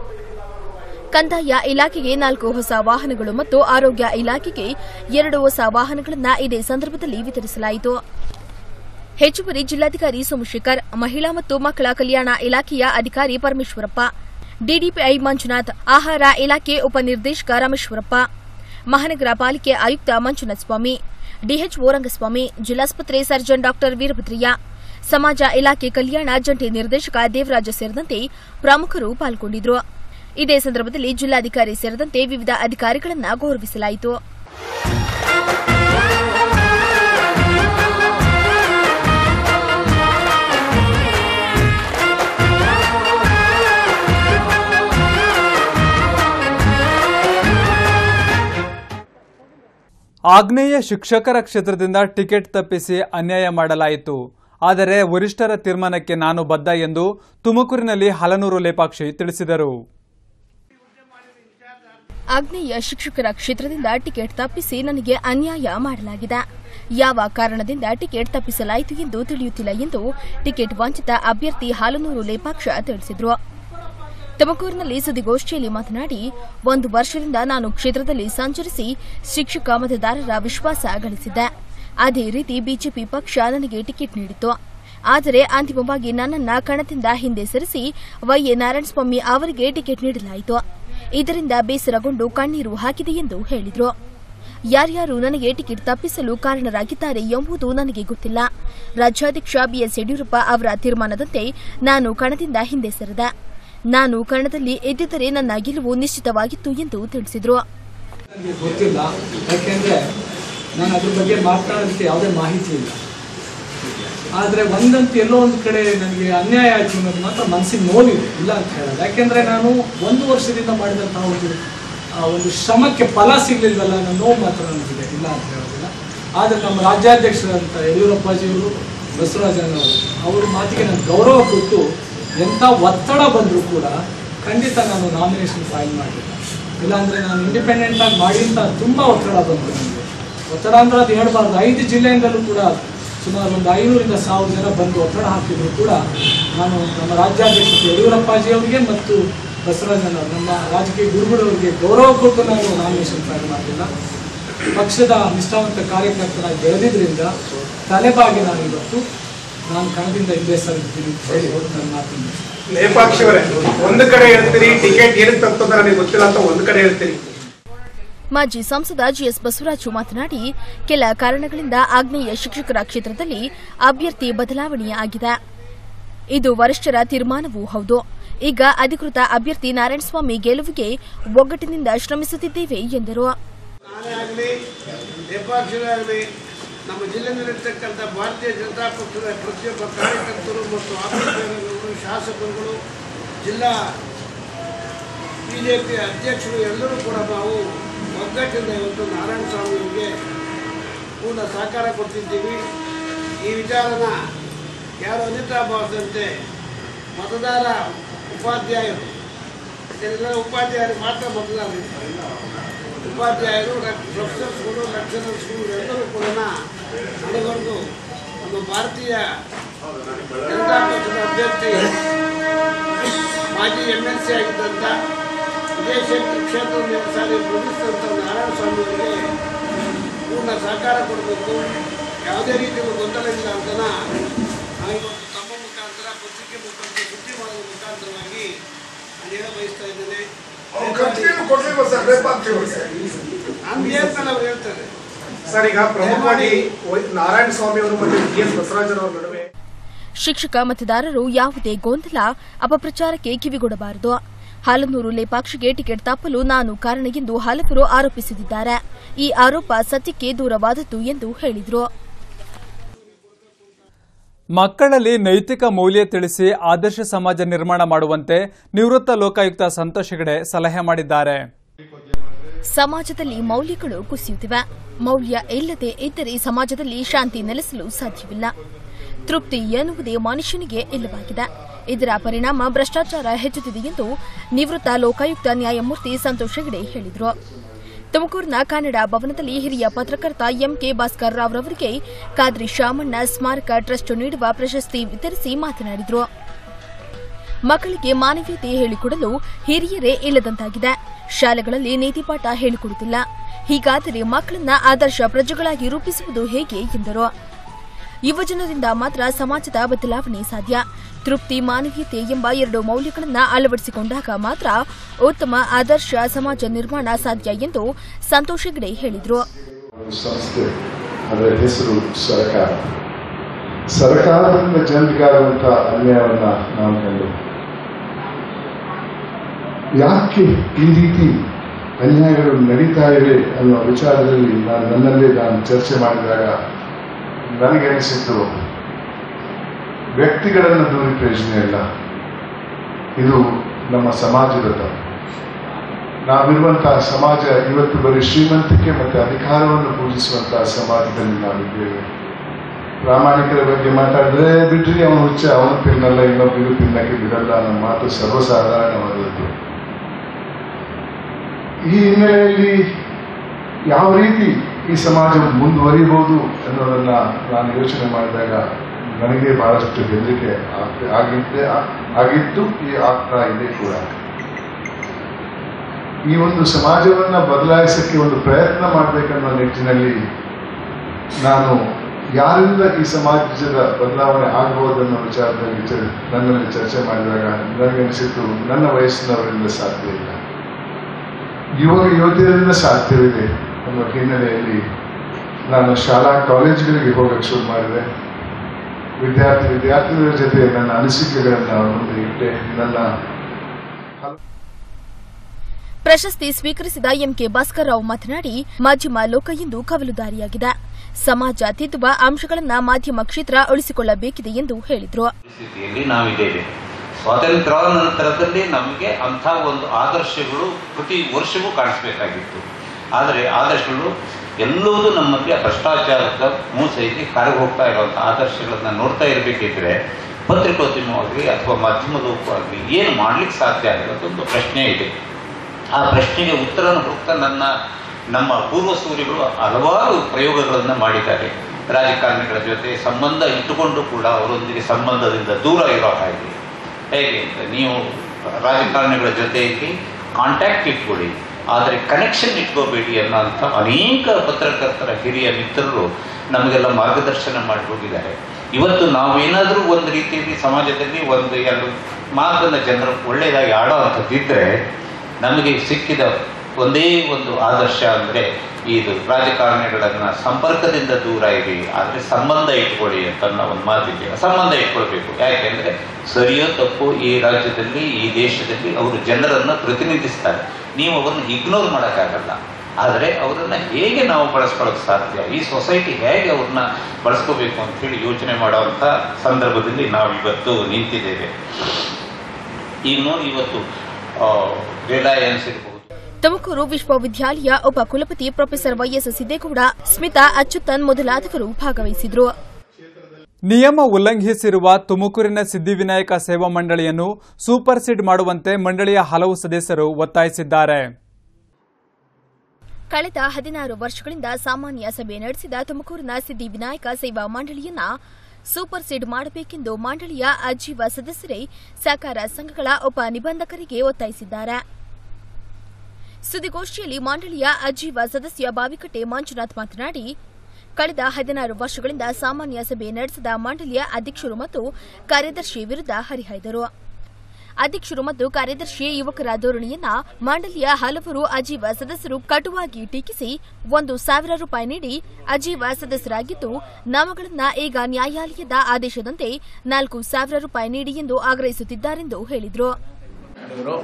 ಕಂದಾಯ ಇಲಾಖೆಗೆ ನಾಲ್ಕು ಹೊಸ ವಾಹನಗಳು ಮತ್ತು ಆರೋಗ್ಯ ಇಲಾಖೆಗೆ ಎರಡು ಹೊಸ ವಾಹನಗಳನ್ನು ಇದೇ ಸಂದರ್ಭದಲ್ಲಿ ವಿತರಿಸಲಾಯಿತು ಹೆಚ್ಚುವರಿ ಜಿಲ್ಲಾಧಿಕಾರಿ ಸೋಮಶೇಖರ್ ಮಹಿಳಾ ಮತ್ತು ಮಕ್ಕಳ ಕಲ್ಯಾಣ ಇಲಾಖೆಯ ಅಧಿಕಾರಿ ಪರಮೇಶ್ವರಪ್ಪ ಡಿಡಿಪಿಐ ಮಂಜುನಾಥ್ ಆಹಾರ ಇಲಾಖೆ ಉಪನಿರ್ದೇಶಕ ರಮೇಶ್ವರಪ್ಪ ಮಹಾನಗರ ಪಾಲಿಕೆ ಆಯುಕ್ತ ಮಂಜುನಾಥ ಸ್ವಾಮಿ ಡಿಎಚ್ಒ ರಂಗಸ್ವಾಮಿ ಜಿಲ್ಲಾಸ್ಪತ್ರೆ ಸರ್ಜನ್ ಡಾಕ್ಟರ್ ವೀರಭದ್ರಯ್ಯ ಸಮಾಜ ಇಲಾಖೆ ಕಲ್ಯಾಣ ಜಂಟಿ ನಿರ್ದೇಶಕ ದೇವರಾಜ ಸೇರಿದಂತೆ ಪ್ರಮುಖರು ಪಾಲ್ಗೊಂಡಿದ್ದರು ಇದೇ ಸಂದರ್ಭದಲ್ಲಿ ಜಿಲ್ಲಾಧಿಕಾರಿ ಸೇರಿದಂತೆ ವಿವಿಧ ಅಧಿಕಾರಿಗಳನ್ನು ಗೌರವಿಸಲಾಯಿತು ಆಗ್ನೇಯ ಶಿಕ್ಷಕರ ಕ್ಷೇತ್ರದಿಂದ ಟಿಕೆಟ್ ತಪ್ಪಿಸಿ ಅನ್ಯಾಯ ಮಾಡಲಾಯಿತು ಆದರೆ ವರಿಷ್ಠರ ತೀರ್ಮಾನಕ್ಕೆ ನಾನು ಬದ್ಧ ಎಂದು ತುಮಕೂರಿನಲ್ಲಿ ಹಲನೂರು ಲೇಪಾಕ್ಷಿ ತಿಳಿಸಿದರು ಆಗ್ನೇಯ ಶಿಕ್ಷಕರ ಕ್ಷೇತ್ರದಿಂದ ಟಿಕೆಟ್ ತಪ್ಪಿಸಿ ನನಗೆ ಅನ್ಯಾಯ ಮಾಡಲಾಗಿದೆ ಯಾವ ಕಾರಣದಿಂದ ಟಿಕೆಟ್ ತಪ್ಪಿಸಲಾಯಿತು ಎಂದು ತಿಳಿಯುತ್ತಿಲ್ಲ ಎಂದು ಟಿಕೆಟ್ ವಂಚಿತ ಅಭ್ಯರ್ಥಿ ಹಾಲನೂರು ಲೇಪಾಕ್ಷ ತಿಳಿಸಿದರು ತುಮಕೂರಿನಲ್ಲಿ ಸುದ್ದಿಗೋಷ್ಠಿಯಲ್ಲಿ ಮಾತನಾಡಿ ಒಂದು ವರ್ಷದಿಂದ ನಾನು ಕ್ಷೇತ್ರದಲ್ಲಿ ಸಂಚರಿಸಿ ಶಿಕ್ಷಕ ಮತದಾರರ ವಿಶ್ವಾಸ ಗಳಿಸಿದ್ದೆ ಅದೇ ರೀತಿ ಬಿಜೆಪಿ ಪಕ್ಷ ನನಗೆ ಟಿಕೆಟ್ ನೀಡಿತು ಆದರೆ ಅಂತಿಮವಾಗಿ ನನ್ನನ್ನ ಕಣದಿಂದ ಹಿಂದೆ ಸರಿಸಿ ವೈಎ ನಾರಾಯಣಸ್ವಾಮಿ ಅವರಿಗೆ ಟಿಕೆಟ್ ನೀಡಲಾಯಿತು ಇದರಿಂದ ಬೇಸರಗೊಂಡು ಕಣ್ಣೀರು ಹಾಕಿದೆ ಎಂದು ಹೇಳಿದರು ಯಾರ್ಯಾರು ನನಗೆ ಟಿಕೆಟ್ ತಪ್ಪಿಸಲು ಕಾರಣರಾಗಿದ್ದಾರೆ ಎಂಬುದು ನನಗೆ ಗೊತ್ತಿಲ್ಲ ರಾಜ್ಯಾಧ್ಯಕ್ಷ ಬಿಎಸ್ ಯಡಿಯೂರಪ್ಪ ಅವರ ತೀರ್ಮಾನದಂತೆ ನಾನು ಕಣದಿಂದ ಹಿಂದೆ ಸರಿದೆ ನಾನು ಕಣದಲ್ಲಿ ಎದ್ದಿದ್ದರೆ ನನ್ನ ಗೆಲುವು ನಿಶ್ಚಿತವಾಗಿತ್ತು ಎಂದು ತಿಳಿಸಿದರು ನನಗೆ ಗೊತ್ತಿಲ್ಲ ಯಾಕೆಂದರೆ ನಾನು ಅದ್ರ ಬಗ್ಗೆ ಮಾತನಾಡೋದಕ್ಕೆ ಯಾವುದೇ ಮಾಹಿತಿ ಇಲ್ಲ ಆದರೆ ಒಂದಂತೂ ಎಲ್ಲೋ ಒಂದು ಕಡೆ ನನಗೆ ಅನ್ಯಾಯ ಆಯಿತು ಅನ್ನೋದು ಮಾತ್ರ ಮನಸ್ಸಿಗೆ ನೋವಿದೆ ಇಲ್ಲ ಅಂತ ಹೇಳೋದು ಯಾಕೆಂದರೆ ನಾನು ಒಂದು ವರ್ಷದಿಂದ ಮಾಡಿದಂತಹ ಒಂದು ಆ, ಒಂದು ಶ್ರಮಕ್ಕೆ ಫಲ ಸಿಗಲಿಲ್ವಲ್ಲ ಅನ್ನೋ ನೋವು ಮಾತ್ರ ನನಗಿದೆ ಇಲ್ಲ ಅಂತ ಹೇಳೋದಿಲ್ಲ ಆದರೆ ನಮ್ಮ ರಾಜ್ಯಾಧ್ಯಕ್ಷರಂತ ಯಡಿಯೂರಪ್ಪಾಜಿಯವರು ಬಸವರಾಜನವರು ಅವ್ರ ಮಾತಿಗೆ ನಾನು ಗೌರವ ಕೊಟ್ಟು ಎಂಥ ಒತ್ತಡ ಬಂದರೂ ಕೂಡ ಖಂಡಿತ ನಾನು ನಾಮಿನೇಷನ್ ಫೈಲ್ ಮಾಡಲಿಲ್ಲ ಇಲ್ಲಾಂದರೆ ನಾನು ಇಂಡಿಪೆಂಡೆಂಟ್ ಆಗಿ ಮಾಡಿ ಅಂತ ತುಂಬ ಒತ್ತಡ ಬಂತು ನನಗೆ ಒತ್ತಡ ಅಂದ್ರೆ ಅದು ಹೇಳ್ಬಾರ್ದು ಐದು ಜಿಲ್ಲೆಯಿಂದಲೂ ಕೂಡ ಸುಮಾರು ಒಂದು ಐನೂರಿಂದ ಸಾವಿರ ಜನ ಬಂದು ಒತ್ತಡ ಹಾಕಿದ್ರು ಕೂಡ ನಾನು ನಮ್ಮ ರಾಜ್ಯಾಧ್ಯಕ್ಷ ಯಡಿಯೂರಪ್ಪಾಜಿ ಅವರಿಗೆ ಮತ್ತು ಬಸವರಾಜನ ನಮ್ಮ ರಾಜಕೀಯ ಗುರುಗಳವರಿಗೆ ಗೌರವ ಕೊಟ್ಟು ನಾನು ನಾಮಿನೇಷನ್ ಫೈಲ್ ಮಾಡಲಿಲ್ಲ ಪಕ್ಷದ ನಿಷ್ಠಾವಂತ ಕಾರ್ಯಕರ್ತನಾಗಿ ಬೆಳೆದಿದ್ದರಿಂದ ತಲೆಬಾಗಿ ನಾನು ಇವತ್ತು ನಾನು ಕಣದಿಂದ ಹಿಂದೆ ಸರಿದ್ದೀನಿ ಅಂತ ಹೇಳಿ ನನ್ನ ಮಾತಿನ ಲೇಪಾಕ್ಷಿ ಅವರೇ ಒಂದು ಕಡೆ ಹೇಳ್ತೀರಿ ಟಿಕೆಟ್ ಏನಕ್ಕೆ ತಪ್ಪಂತ ನನಗೆ ಗೊತ್ತಿಲ್ಲ ಅಂತ ಒಂದು ಕಡೆ ಹೇಳ್ತೀರಿ ಮಾಜಿ ಸಂಸದ ಜಿಎಸ್ ಬಸವರಾಜು ಮಾತನಾಡಿ ಕೆಲ ಕಾರಣಗಳಿಂದ ಆಗ್ನೇಯ ಶಿಕ್ಷಕರ ಕ್ಷೇತ್ರದಲ್ಲಿ ಅಭ್ಯರ್ಥಿ ಬದಲಾವಣೆ ಆಗಿದೆ ಇದು ವರಿಷ್ಠರ ತೀರ್ಮಾನವೂ ಹೌದು ಈಗ ಅಧಿಕೃತ ಅಭ್ಯರ್ಥಿ ನಾರಾಯಣಸ್ವಾಮಿ ಗೆಲುವಿಗೆ ಒಗ್ಗಟ್ಟಿನಿಂದ ಶ್ರಮಿಸುತ್ತಿದ್ದೇವೆ ಎಂದರು ನಾನೇ ಆಗಲಿ ನೇಪಾಕ್ಷರೇ ಆಗಲಿ ನಮ್ಮ ಜಿಲ್ಲೆಯಲ್ಲಿರ್ತಕ್ಕಂಥ ಭಾರತೀಯ ಜನತಾ ಪಕ್ಷದ ಪ್ರತಿಯೊಬ್ಬ ಕಾರ್ಯಕರ್ತರು ಮತ್ತು ಆಫೀಸರ್ಗಳು ಶಾಸಕರುಗಳು ಜಿಲ್ಲಾ ಬಿ ಜೆ ಪಿ ಅಧ್ಯಕ್ಷರು ಎಲ್ಲರೂ ಕೂಡ ನಾವು ಒಗ್ಗಟ್ಟಿಂದ ಇವತ್ತು ನಾರಾಯಣ ಸ್ವಾಮಿಯವರಿಗೆ ಪೂರ್ಣ ಸಹಕಾರ ಕೊಡ್ತಿದ್ದೀವಿ ಈ ವಿಚಾರನ ಯಾರು ಅನಿತಾ ಭಾವಿಸಿದಂತೆ ಮತದಾರ ಉಪಾಧ್ಯಾಯರು ಎಲ್ಲ ಉಪಾಧ್ಯಾಯರು ಮಾತ್ರ ಮತದಾರರಿರ್ತಾರೆ ಉಪಾಧ್ಯಾಯರು ಪ್ರೊಫೆಸರ್ಸ್ಗಳು ಲೆಕ್ಚರರ್ಸ್ಗಳು ಎಲ್ಲರೂ ಕೂಡ ಮನಗೊಂಡು ನಮ್ಮ ಭಾರತೀಯ ಜನತಾ ಪಕ್ಷದ ಅಭ್ಯರ್ಥಿ ಮಾಜಿ ಎಮ್ ಎಲ್ ಸಿ ಆಗಿದ್ದಂಥ ವಿದೇಶ ಕ್ಷೇತ್ರದಲ್ಲಿ ಒಂದು ಸಾರಿ ಪ್ರವೇಶಿಸಿದಂಥ ನಾರಾಯಣ ಸ್ವಾಮಿಯವರಿಗೆ ಪೂರ್ಣ ಸಹಕಾರ ಕೊಡಬೇಕು ಯಾವುದೇ ರೀತಿಯ ಗೊಂದಲ ಇಲ್ಲ ಅಂತ ನಾನು ಇವತ್ತು ತಮ್ಮ ಮುಖಾಂತರ ಪತ್ರಿಕೆ ಮುಖಾಂತರ ಸುದ್ದಿ ಮಾಡೋದ್ರ ಮುಖಾಂತರವಾಗಿ ನಾನು ಹೇಳ ಬಯಸ್ತಾ ಇದ್ದೇನೆ ಕೊಡ್ಲಿಲ್ವ ಸರ್ ಲೇಪಾಕ್ಷಿ ಅವರಿಗೆ ನಾನು ಹೇಳ್ತಾನೆ ಅವ್ರು ಹೇಳ್ತಾರೆ ಸರ್ ಈಗ ಪ್ರಮುಖವಾಗಿ ವೈ- ನಾರಾಯಣ ಸ್ವಾಮಿ ಅವರು ಮತ್ತು ಡಿ ಎಸ್ ಬಸವರಾಜರವರ ನಡುವೆ ಶಿಕ್ಷಕ ಮತದಾರರು ಯಾವುದೇ ಗೊಂದಲ ಅಪಪ್ರಚಾರಕ್ಕೆ ಕಿವಿಗೊಡಬಾರದು ಹಾಲನೂರು ಲೇಪಾಕ್ಷಿಗೆ ಟಿಕೆಟ್ ತಪ್ಪಲು ನಾನು ಕಾರಣ ಎಂದು ಹಲವರು ಆರೋಪಿಸುತ್ತಿದ್ದಾರೆ ಈ ಆರೋಪ ಸತ್ಯಕ್ಕೆ ದೂರವಾದದ್ದು ಎಂದು ಹೇಳಿದರು ಮಕ್ಕಳಲ್ಲಿ ನೈತಿಕ ಮೌಲ್ಯ ತಿಳಿಸಿ ಆದರ್ಶ ಸಮಾಜ ನಿರ್ಮಾಣ ಮಾಡುವಂತೆ ನಿವೃತ್ತ ಲೋಕಾಯುಕ್ತ ಸಂತೋಷ್ ಹೆಗಡೆ ಸಲಹೆ ಮಾಡಿದ್ದಾರೆ ಸಮಾಜದಲ್ಲಿ ಮೌಲ್ಯಗಳು ಕುಸಿಯುತ್ತಿವೆ ಮೌಲ್ಯ ಇಲ್ಲದೆ ಇದ್ದರೆ ಸಮಾಜದಲ್ಲಿ ಶಾಂತಿ ನೆಲೆಸಲು ಸಾಧ್ಯವಿಲ್ಲ ತೃಪ್ತಿ ಎನ್ನುವುದೇ ಮನುಷ್ಯನಿಗೆ ಇಲ್ಲವಾಗಿದೆ ಇದರ ಪರಿಣಾಮ ಭ್ರಷ್ಟಾಚಾರ ಹೆಚ್ಚುತ್ತಿದೆ ಎಂದು ನಿವೃತ್ತ ಲೋಕಾಯುಕ್ತ ನ್ಯಾಯಮೂರ್ತಿ ಸಂತೋಷ್ ಹೆಗಡೆ ಹೇಳಿದರು ತುಮಕೂರಿನ ಕನ್ನಡ ಭವನದಲ್ಲಿ ಹಿರಿಯ ಪತ್ರಕರ್ತ ಎಂಕೆ ಭಾಸ್ಕರ್ ರಾವ್ ರವರಿಗೆ ಖಾದ್ರಿ ಶಾಮಣ್ಣ ಸ್ಮಾರಕ ಟ್ರಸ್ಟ್ ನೀಡುವ ಪ್ರಶಸ್ತಿ ವಿತರಿಸಿ ಮಾತನಾಡಿದರು ಮಕ್ಕಳಿಗೆ ಮಾನವೀಯತೆ ಹೇಳಿಕೊಡಲು ಹಿರಿಯರೇ ಇಲ್ಲದಂತಾಗಿದೆ ಶಾಲೆಗಳಲ್ಲಿ ನೀತಿಪಾಠ ಹೇಳಿಕೊಡುತ್ತಿಲ್ಲ ಹೀಗಾದರೆ ಮಕ್ಕಳನ್ನ ಆದರ್ಶ ಪ್ರಜೆಗಳಾಗಿ ರೂಪಿಸುವುದು ಹೇಗೆ ಎಂದರು ಯುವಜನರಿಂದ ಮಾತ್ರ ಸಮಾಜದ ಬದಲಾವಣೆ ಸಾಧ್ಯ ತೃಪ್ತಿ ಮಾನವೀಯತೆ ಎಂಬ ಎರಡು ಮೌಲ್ಯಗಳನ್ನು ಅಳವಡಿಸಿಕೊಂಡಾಗ ಮಾತ್ರ ಉತ್ತಮ ಆದರ್ಶ ಸಮಾಜ ನಿರ್ಮಾಣ ಸಾಧ್ಯ ಎಂದು ಸಂತೋಷ್ ಹೆಗಡೆ ಹೇಳಿದರು ಒಂದು ಸಂಸ್ಥೆ ಅದರ ಹೆಸರು ಸರ್ಕಾರ ಸರ್ಕಾರದಿಂದ ಜನರಿಗಾಗುವಂಥ ಅನ್ಯಾಯವನ್ನ ನಾವು ಕಂಡು ಯಾಕೆ ಈ ರೀತಿ ಅನ್ಯಾಯಗಳು ನಡೀತಾ ಇವೆ ಅನ್ನೋ ವಿಚಾರದಲ್ಲಿ ನಾನು ನನ್ನಲ್ಲೇ ನಾನು ಚರ್ಚೆ ಮಾಡಿದಾಗ ನನಗನಿಸಿದ್ದು ವ್ಯಕ್ತಿಗಳನ್ನು ದೂರಿ ಪ್ರಯೋಜನ ಇಲ್ಲ ಇದು ನಮ್ಮ ಸಮಾಜದ ತಪ್ಪು ನಾವಿರುವಂತಹ ಸಮಾಜ ಇವತ್ತು ಬರೀ ಶ್ರೀಮಂತಿಕೆ ಮತ್ತು ಅಧಿಕಾರವನ್ನು ಪೂಜಿಸುವಂತಹ ಸಮಾಜದಲ್ಲಿ ನಾವಿದ್ದೇವೆ ಪ್ರಾಮಾಣಿಕರ ಬಗ್ಗೆ ಮಾತಾಡಿದ್ರೆ ಬಿಡ್ರಿ ಅವನು ಹುಚ್ಚ ಅವನು ತಿನ್ನಲ್ಲ ಇನ್ನೊಬ್ಬಿಗೂ ತಿನ್ನಕ್ಕೆ ಬಿಡಲ್ಲ ಅನ್ನೋ ಮಾತು ಸರ್ವಸಾಧಾರಣವಾದದ್ದು ಈ ಹಿನ್ನೆಲೆಯಲ್ಲಿ ಯಾವ ರೀತಿ ಈ ಸಮಾಜ ಮುಂದುವರಿಬಹುದು ಅನ್ನೋದನ್ನ ನಾನು ಯೋಚನೆ ಮಾಡಿದಾಗ ನನಗೆ ಬಹಳಷ್ಟು ಹೆದರಿಕೆ ಆಗ್ತ- ಆಗಿದ್ದೆ ಆ- ಆಗಿತ್ತು ಈ ಆಗ್ತಾ ಇದೆ ಕೂಡ ಈ ಒಂದು ಸಮಾಜವನ್ನ ಬದಲಾಯಿಸಕ್ಕೆ ಒಂದು ಪ್ರಯತ್ನ ಮಾಡಬೇಕನ್ನೋ ನಿಟ್ಟಿನಲ್ಲಿ ನಾನು ಯಾರಿಂದ ಈ ಸಮಾಜದ ಬದಲಾವಣೆ ಆಗಬಹುದನ್ನೋ ವಿಚಾರದಲ್ಲಿ ಚರ್- ನನ್ನಲ್ಲಿ ಚರ್ಚೆ ಮಾಡಿದಾಗ ನನಗನಿಸಿದ್ದು ನನ್ನ ವಯಸ್ಸಿನವರಿಂದ ಸಾಧ್ಯ ಇಲ್ಲ ಯುವಕ ಯುವತಿಯರಿಂದ ಸಾಧ್ಯವಿದೆ ಅನ್ನೋ ಹಿನ್ನೆಲೆಯಲ್ಲಿ ನಾನು ಶಾಲಾ ಕಾಲೇಜುಗಳಿಗೆ ಹೋಗಕ್ಕೆ ಶುರು ಮಾಡಿದೆ ವಿದ್ಯಾರ್ಥಿ ವಿದ್ಯಾರ್ಥಿಗಳ ಜೊತೆ ನನ್ನ ಅನಿಸಿಕೆಗಳನ್ನು ಮುಂದೆ ಇಟ್ಟೆ ನನ್ನ ಪ್ರಶಸ್ತಿ ಸ್ವೀಕರಿಸಿದ ಎಂಕೆ ಭಾಸ್ಕರ್ ರಾವ್ ಮಾತನಾಡಿ ಮಾಧ್ಯಮ ಲೋಕ ಇಂದು ಕವಲುದಾರಿಯಾಗಿದೆ ಸಮಾಜ ತಿದ್ದುವ ಅಂಶಗಳನ್ನ ಮಾಧ್ಯಮ ಕ್ಷೇತ್ರ ಉಳಿಸಿಕೊಳ್ಳಬೇಕಿದೆ ಎಂದು ಹೇಳಿದರು ಪರಿಸ್ಥಿತಿಯಲ್ಲಿ ನಾವಿದ್ದೇವೆ ಸ್ವಾತಂತ್ರ್ಯ ನಂತರದಲ್ಲಿ ನಮಗೆ ಅಂಥ ಒಂದು ಆದರ್ಶಗಳು ಪ್ರತಿ ವರ್ಷವೂ ಕಾಣಿಸ್ಬೇಕಾಗಿತ್ತು ಆದರೆ ಆದರ್ಶಗಳು ಎಲ್ಲವೂ ನಮ್ಮಲ್ಲಿ ಆ ಭ್ರಷ್ಟಾಚಾರದ ಮೂಸೆಯಲ್ಲಿ ಕರಗಿ ಹೋಗ್ತಾ ಇರುವಂಥ ಆದರ್ಶಗಳನ್ನ ನೋಡ್ತಾ ಇರಬೇಕಿದ್ರೆ ಪತ್ರಿಕೋದ್ಯಮವಾಗಲಿ ಅಥವಾ ಮಾಧ್ಯಮದಕ್ಕೂ ಏನು ಮಾಡ್ಲಿಕ್ಕೆ ಸಾಧ್ಯ ಅನ್ನೋದೊಂದು ಪ್ರಶ್ನೆ ಇದೆ ಆ ಪ್ರಶ್ನೆಗೆ ಉತ್ತರವನ್ನು ಹುಡುಕ್ತಾ ನನ್ನ ನಮ್ಮ ಪೂರ್ವ ಸೂರ್ಯಗಳು ಹಲವಾರು ಪ್ರಯೋಗಗಳನ್ನು ಮಾಡಿದ್ದಾರೆ ರಾಜಕಾರಣಿಗಳ ಜೊತೆ ಸಂಬಂಧ ಇಟ್ಟುಕೊಂಡು ಕೂಡ ಅವರೊಂದಿಗೆ ಸಂಬಂಧದಿಂದ ದೂರ ಇರೋ ಹಾಗೆ ಹೇಗೆ ಅಂತ ನೀವು ರಾಜಕಾರಣಿಗಳ ಜೊತೆಯಲ್ಲಿ ಕಾಂಟ್ಯಾಕ್ಟ್ ಇಟ್ಕೊಳ್ಳಿ ಆದರೆ ಕನೆಕ್ಷನ್ ಇಟ್ಕೋಬೇಡಿ ಅನ್ನೋಂಥ ಅನೇಕ ಪತ್ರಕರ್ತರ ಹಿರಿಯ ಮಿತ್ರರು ನಮಗೆಲ್ಲ ಮಾರ್ಗದರ್ಶನ ಮಾಡಿ ಹೋಗಿದ್ದಾರೆ ಇವತ್ತು ನಾವೇನಾದರೂ ಒಂದು ರೀತಿಯಲ್ಲಿ ಸಮಾಜದಲ್ಲಿ ಒಂದು ಎರಡು ಮಾತನ್ನು ಜನರು ಒಳ್ಳೆಯದಾಗಿ ಆಡೋ ಅಂಥದ್ದಿದ್ದರೆ ನಮಗೆ ಸಿಕ್ಕಿದ ಒಂದೇ ಒಂದು ಆದರ್ಶ ಅಂದರೆ ಇದು ರಾಜಕಾರಣಿಗಳನ್ನ ಸಂಪರ್ಕದಿಂದ ದೂರ ಇರಿ ಆದರೆ ಸಂಬಂಧ ಇಟ್ಕೊಳ್ಳಿ ಅಂತ ಅನ್ನೋ ಒಂದು ಮಾತಿದೆ ಸಂಬಂಧ ಇಟ್ಕೊಳ್ಬೇಕು ಯಾಕೆಂದ್ರೆ ಸರಿಯೋ ತಪ್ಪು ಈ ರಾಜ್ಯದಲ್ಲಿ ಈ ದೇಶದಲ್ಲಿ ಅವರು ಜನರನ್ನ ಪ್ರತಿನಿಧಿಸ್ತಾರೆ ನೀವು ಅವರನ್ನು ಇಗ್ನೋರ್ ಮಾಡೋಕ್ಕಾಗಲ್ಲ ಆದರೆ ಅವರನ್ನ ಹೇಗೆ ನಾವು ಬಳಸ್ಕೊಳ್ಳೋಕೆ ಸಾಧ್ಯ ಈ ಸೊಸೈಟಿ ಹೇಗೆ ಅವ್ರನ್ನ ಬಳಸ್ಕೋಬೇಕು ಅಂತ ಹೇಳಿ ಯೋಚನೆ ಮಾಡುವಂಥ ಸಂದರ್ಭದಲ್ಲಿ ನಾವು ಇವತ್ತು ನಿಂತಿದ್ದೇವೆ ಈಗ ನೋಡಿ ಇವತ್ತು ರಿಲಯನ್ಸ್ ಇರ್ಬೋದು ತುಮಕೂರು ವಿಶ್ವವಿದ್ಯಾಲಯ ಉಪ ಕುಲಪತಿ ಪ್ರೊಫೆಸರ್ ವೈಎಸ್ ಸಿದ್ದೇಗೌಡ ಸ್ಮಿತಾ ಅಚ್ಯುತನ್ ಮೊದಲಾದವರು ಭಾಗವಹಿಸಿದ್ರು ನಿಯಮ ಉಲ್ಲಂಘಿಸಿರುವ ತುಮಕೂರಿನ ಸಿದ್ಧಿವಿನಾಯಕ ಸೇವಾ ಮಂಡಳಿಯನ್ನು ಸೂಪರ್ ಸೀಡ್ ಮಾಡುವಂತೆ ಮಂಡಳಿಯ ಹಲವು ಸದಸ್ಯರು ಒತ್ತಾಯಿಸಿದ್ದಾರೆ ಕಳೆದ ಹದಿನಾರು ವರ್ಷಗಳಿಂದ ಸಾಮಾನ್ಯ ಸಭೆ ನಡೆಸಿದ ತುಮಕೂರಿನ ಸಿದ್ಧಿವಿನಾಯಕ ಸೇವಾ ಮಂಡಳಿಯನ್ನ ಸೂಪರ್ ಸೀಡ್ ಮಾಡಬೇಕೆಂದು ಮಂಡಳಿಯ ಅಜೀವ ಸದಸ್ಯರೇ ಸಹಕಾರ ಸಂಘಗಳ ಉಪ ನಿಬಂಧಕರಿಗೆ ಒತ್ತಾಯಿಸಿದ್ದಾರೆ ಸುದ್ದಿಗೋಷ್ಠಿಯಲ್ಲಿ ಮಂಡಳಿಯ ಅಜೀವ ಸದಸ್ಯ ಬಾವಿಕಟ್ಟೆ ಮಂಜುನಾಥ್ ಮಾತನಾಡಿ ಕಳೆದ ಹದಿನಾರು ವರ್ಷಗಳಿಂದ ಸಾಮಾನ್ಯ ಸಭೆ ನಡೆಸಿದ ಮಂಡಳಿಯ ಅಧ್ಯಕ್ಷರು ಮತ್ತು ಕಾರ್ಯದರ್ಶಿ ವಿರುದ್ಧ ಹರಿಹಾಯ್ದರು ಅಧ್ಯಕ್ಷರು ಮತ್ತು ಕಾರ್ಯದರ್ಶಿ ಯುವಕರ ಧೋರಣೆಯನ್ನ ಮಂಡಳಿಯ ಹಲವರು ಅಜೀವ ಸದಸ್ಯರು ಕಟುವಾಗಿ ಟೀಕಿಸಿ ಒಂದು ಸಾವಿರ ರೂಪಾಯಿ ನೀಡಿ ಅಜೀವ ಸದಸ್ಯರಾಗಿದ್ದು ನಾಮಗಳನ್ನ ಈಗ ನ್ಯಾಯಾಲಯದ ಆದೇಶದಂತೆ ನಾಲ್ಕು ಸಾವಿರ ರೂಪಾಯಿ ನೀಡಿ ಎಂದು ಆಗ್ರಹಿಸುತ್ತಿದ್ದಾರೆಂದು ಹೇಳಿದರು ಇವರು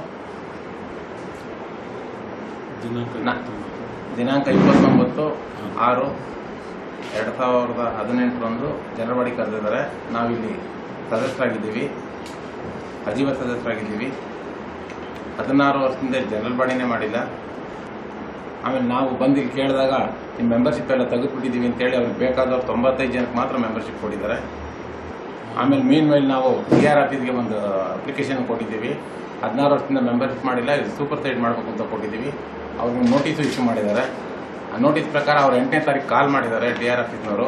ನ- ದಿನಾಂಕ ಇಪ್ಪತ್ತೊಂಬತ್ತು ಆರು ಎರಡು ಸಾವಿರದ ಹದಿನೆಂಟರಂದು ಜನರವಾಡಿ ಕರೆದಿದ್ದಾರೆ ನಾವಿಲ್ಲಿ ಸದಸ್ಯರಾಗಿದ್ದೀವಿ ಅಜೀವ ಸದಸ್ಯರಾಗಿದ್ದೀವಿ ಹದಿನಾರು ವರ್ಷದಿಂದ ಜನರಲ್ ಬಾಡಿನೇ ಮಾಡಿಲ್ಲ ಆಮೇಲೆ ನಾವು ಬಂದು ಇಲ್ಲಿ ಕೇಳಿದಾಗ ನಿಮ್ಮ ಮೆಂಬರ್ಶಿಪ್ ಎಲ್ಲ ತೆಗೆದುಬಿಟ್ಟಿದ್ದೀವಿ ಅಂತೇಳಿ ಅವ್ರಿಗೆ ಬೇಕಾದವ್ರು ತೊಂಬತ್ತೈದು ಜನಕ್ಕೆ ಮಾತ್ರ ಮೆಂಬರ್ಶಿಪ್ ಕೊಟ್ಟಿದ್ದಾರೆ ಆಮೇಲೆ ಮೀನ್ ಮೇಲೆ ನಾವು ಡಿ ಆರ್ ಆಫೀಸ್ಗೆ ಒಂದು ಅಪ್ಲಿಕೇಶನ್ ಕೊಟ್ಟಿದ್ದೀವಿ ಹದಿನಾರು ವರ್ಷದಿಂದ ಮೆಂಬರ್ಶಿಪ್ ಮಾಡಿಲ್ಲ ಇದು ಸೂಪರ್ ಸೈಡ್ ಮಾಡಬೇಕು ಅಂತ ಕೊಟ್ಟಿದ್ದೀವಿ ಅವ್ರಿಗೆ ನೋಟಿಸು ಇಶ್ಯೂ ಮಾಡಿದ್ದಾರೆ ಆ ನೋಟಿಸ್ ಪ್ರಕಾರ ಅವ್ರು ಎಂಟನೇ ತಾರೀಕು ಕಾಲ್ ಮಾಡಿದ್ದಾರೆ ಡಿ ಆರ್ ಆಫೀಸ್ನವರು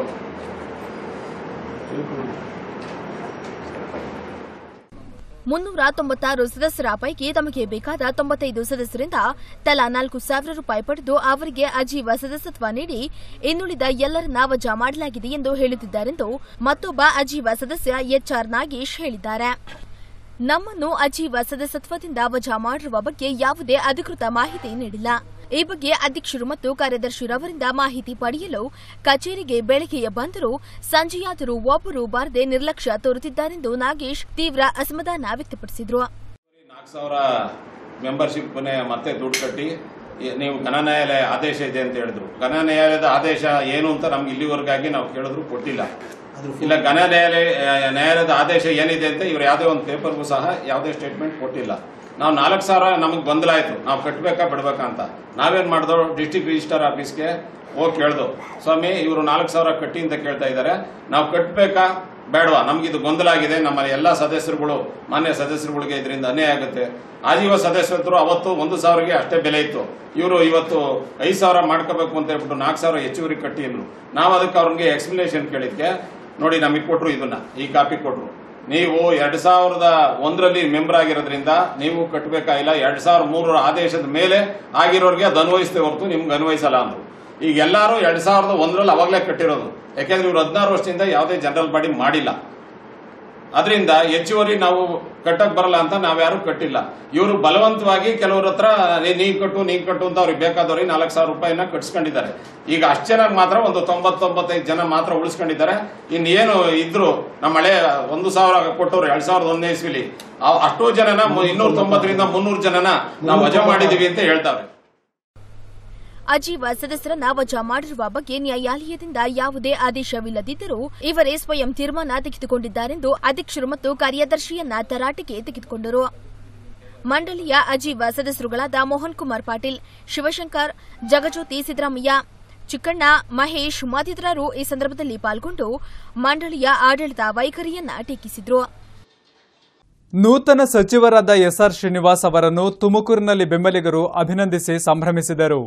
ಮುನ್ನೂರ ತೊಂಬತ್ತಾರು ಸದಸ್ಯರ ಪೈಕಿ ತಮಗೆ ಬೇಕಾದ ತೊಂಬತ್ತೈದು ಸದಸ್ಯರಿಂದ ತಲಾ ನಾಲ್ಕು ಸಾವಿರ ರೂಪಾಯಿ ಪಡೆದು ಅವರಿಗೆ ಅಜೀವ ಸದಸ್ಯತ್ವ ನೀಡಿ ಇನ್ನುಳಿದ ಎಲ್ಲರನ್ನ ವಜಾ ಮಾಡಲಾಗಿದೆ ಎಂದು ಹೇಳುತ್ತಿದ್ದಾರೆಂದು ಮತ್ತೊಬ್ಬ ಅಜೀವ ಸದಸ್ಯ ಎಚ್ಆರ್ ನಾಗೇಶ್ ಹೇಳಿದ್ದಾರೆ ನಮ್ಮನ್ನು ಅಜೀವ ಸದಸ್ಯತ್ವದಿಂದ ವಜಾ ಮಾಡಿರುವ ಬಗ್ಗೆ ಯಾವುದೇ ಅಧಿಕೃತ ಮಾಹಿತಿ ನೀಡಿಲ್ಲ ಈ ಬಗ್ಗೆ ಅಧ್ಯಕ್ಷರು ಮತ್ತು ಕಾರ್ಯದರ್ಶಿರವರಿಂದ ಮಾಹಿತಿ ಪಡೆಯಲು ಕಚೇರಿಗೆ ಬೆಳಗ್ಗೆ ಬಂದರೂ ಸಂಜೆಯಾದರೂ ಒಬ್ಬರು ಬಾರದೆ ನಿರ್ಲಕ್ಷ್ಯ ತೋರುತ್ತಿದ್ದಾರೆಂದು ನಾಗೇಶ್ ತೀವ್ರ ಅಸಮಾಧಾನ ವ್ಯಕ್ತಪಡಿಸಿದರು ನಾಲ್ಕು ಸಾವಿರ ಮೆಂಬರ್ಶಿಪ್ನೇ ಮತ್ತೆ ದುಡ್ಡು ಕಟ್ಟಿ ಈ- ನೀವು ಘನ ನ್ಯಾಯಾಲಯ ಆದೇಶ ಇದೆ ಅಂತ ಹೇಳಿದ್ರು ಘನ ನ್ಯಾಯಾಲಯದ ಆದೇಶ ಏನು ಅಂತ ನಮ್ಗೆ ಇಲ್ಲಿವರೆಗಾಗಿ ನಾವು ಕೇಳಿದ್ರು ಕೊಟ್ಟಿಲ್ಲ ಇಲ್ಲ ಘನ ನ್ಯಾಯಾಲಯ ನ್ಯಾಯಾಲಯದ ಆದೇಶ ಏನಿದೆ ಅಂತ ಇವ್ರು ಯಾವುದೇ ಒಂದು ಪೇಪರ್ಗೂ ಸಹ ಯಾವುದೇ ಸ್ಟೇಟ್ಮೆಂಟ್ ಕೊಟ್ಟಿಲ್ಲ ನಾವು ನಾಲ್ಕು ಸಾವಿರ ನಮಗೆ ಗೊಂದಲಾಯ್ತು ನಾವು ಕಟ್ಟಬೇಕಾ ಬಿಡ್ಬೇಕಾ ಅಂತ ನಾವೇನ್ ಮಾಡಿದೋ ಡಿಸ್ಟಿಕ್ ರಿಜಿಸ್ಟರ್ ಆಫೀಸ್ಗೆ ಹೋಗಿ ಕೇಳ್ದು ಸ್ವಾಮಿ ಇವರು ನಾಲ್ಕು ಸಾವಿರ ಕಟ್ಟಿ ಅಂತ ಕೇಳ್ತಾ ಇದ್ದಾರೆ ನಾವು ಕಟ್ಟಬೇಕಾ ಬೇಡವಾ ನಮ್ಗಿದು ಗೊಂದಲ ಆಗಿದೆ ನಮ್ಮ ಎಲ್ಲ ಸದಸ್ಯರುಗಳು ಮಾನ್ಯ ಸದಸ್ಯರುಗಳಿಗೆ ಇದರಿಂದ ಅನ್ಯಾಯ ಆಗುತ್ತೆ ಆಜೀವ ಸದಸ್ಯರು ಅವತ್ತು ಒಂದು ಸಾವಿರಗೆ ಅಷ್ಟೇ ಬೆಲೆ ಇತ್ತು ಇವರು ಇವತ್ತು ಐದು ಸಾವಿರ ಮಾಡ್ಕೋಬೇಕು ಅಂತ ಹೇಳ್ಬಿಟ್ಟು ನಾಲ್ಕು ಸಾವಿರ ಹೆಚ್ಚುವರಿ ಕಟ್ಟಿ ಅಂದ್ರು ನಾವು ಅದಕ್ಕೆ ಅವ್ರಿಗೆ ಎಕ್ಸ್ಪ್ಲನೇಷನ್ ಕೇಳಿದ್ಕೆ ನೋಡಿ ನಮಗೆ ಕೊಟ್ರು ಇದನ್ನ ಈ ಕಾಪಿ ಕೊಟ್ರು ನೀವು ಎರಡ್ ಸಾವಿರದ ಒಂದರಲ್ಲಿ ಮೆಂಬರ್ ಆಗಿರೋದ್ರಿಂದ ನೀವು ಕಟ್ಟಬೇಕಾಗಿಲ್ಲ ಎರಡ್ ಸಾವಿರದ ಮೂರರ ಆದೇಶದ ಮೇಲೆ ಆಗಿರೋರಿಗೆ ಅದು ಅನ್ವಯಿಸ್ತೇ ಹೊರತು ನಿಮ್ಗೆ ಅನ್ವಯಿಸಲ್ಲ ಅಂದ್ರು ಈಗ ಎಲ್ಲರೂ ಎರಡ್ ಸಾವಿರದ ಒಂದರಲ್ಲಿ ಅವಾಗಲೇ ಕಟ್ಟಿರೋದು ಯಾಕೆಂದ್ರೆ ಇವ್ರು ಹದಿನಾರು ವರ್ಷದಿಂದ ಯಾವುದೇ ಜನರಲ್ ಬಾಡಿ ಮಾಡಿಲ್ಲ ಅದರಿಂದ ಹೆಚ್ಚುವರಿ ನಾವು ಕಟ್ಟಕ್ ಬರಲ್ಲ ಅಂತ ನಾವ್ಯಾರು ಕಟ್ಟಿಲ್ಲ ಇವರು ಬಲವಂತವಾಗಿ ಕೆಲವ್ರ ಹತ್ರ ನೀ- ನೀ ಕಟ್ಟು ನೀ ಕಟ್ಟು ಅಂತ ಅವ್ರಿಗೆ ಬೇಕಾದವ್ರಿಗೆ ನಾಲ್ಕು ಸಾವಿರ ರೂಪಾಯಿನ ಕಟ್ಸ್ಕೊಂಡಿದ್ದಾರೆ ಈಗ ಅಷ್ಟು ಜನ ಮಾತ್ರ ಒಂದು ತೊಂಬತ್ತೊಂಬತ್ತೈದು ಜನ ಮಾತ್ರ ಉಳಿಸ್ಕೊಂಡಿದ್ದಾರೆ ಇನ್ನೇನು ಇದ್ರು ನಮ್ಮ ಹಳೆ ಒಂದು ಸಾವಿರ ಕೊಟ್ಟವ್ರು ಎರಡ್ ಸಾವಿರದ ಒಂದನೇ ಇಸ್ವಿಲಿ ಆ- ಅಷ್ಟೋ ಜನನ ಇನ್ನೂರ ತೊಂಬತ್ತರಿಂದ ಮುನ್ನೂರು ಜನನ ನಾವು ವಜಾ ಮಾಡಿದೀವಿ ಅಂತ ಹೇಳ್ತಾರೆ ಅಜೀವ ಸದಸ್ಯರನ್ನ ವಜಾ ಮಾಡಿರುವ ಬಗ್ಗೆ ನ್ಯಾಯಾಲಯದಿಂದ ಯಾವುದೇ ಆದೇಶವಿಲ್ಲದಿದ್ದರೂ ಇವರೇ ಸ್ವಯಂ ತೀರ್ಮಾನ ತೆಗೆದುಕೊಂಡಿದ್ದಾರೆಂದು ಅಧ್ಯಕ್ಷರು ಮತ್ತು ಕಾರ್ಯದರ್ಶಿಯನ್ನ ತರಾಟೆಗೆ ತೆಗೆದುಕೊಂಡರು ಮಂಡಳಿಯ ಅಜೀವ ಸದಸ್ಯರುಗಳಾದ ಮೋಹನ್ ಕುಮಾರ್ ಪಾಟೀಲ್ ಶಿವಶಂಕರ್ ಜಗಜ್ಯೋತಿ ಸಿದ್ದರಾಮಯ್ಯ ಚಿಕ್ಕಣ್ಣ ಮಹೇಶ್ ಮತ್ತಿತರರು ಈ ಸಂದರ್ಭದಲ್ಲಿ ಪಾಲ್ಗೊಂಡು ಮಂಡಳಿಯ ಆಡಳಿತ ವೈಖರಿಯನ್ನ ಟೀಕಿಸಿದ್ರು ನೂತನ ಸಚಿವರಾದ ಎಸ್ಆರ್ ಶ್ರೀನಿವಾಸ್ ಅವರನ್ನು ತುಮಕೂರಿನಲ್ಲಿ ಬೆಂಬಲಿಗರು ಅಭಿನಂದಿಸಿ ಸಂಭ್ರಮಿಸಿದರು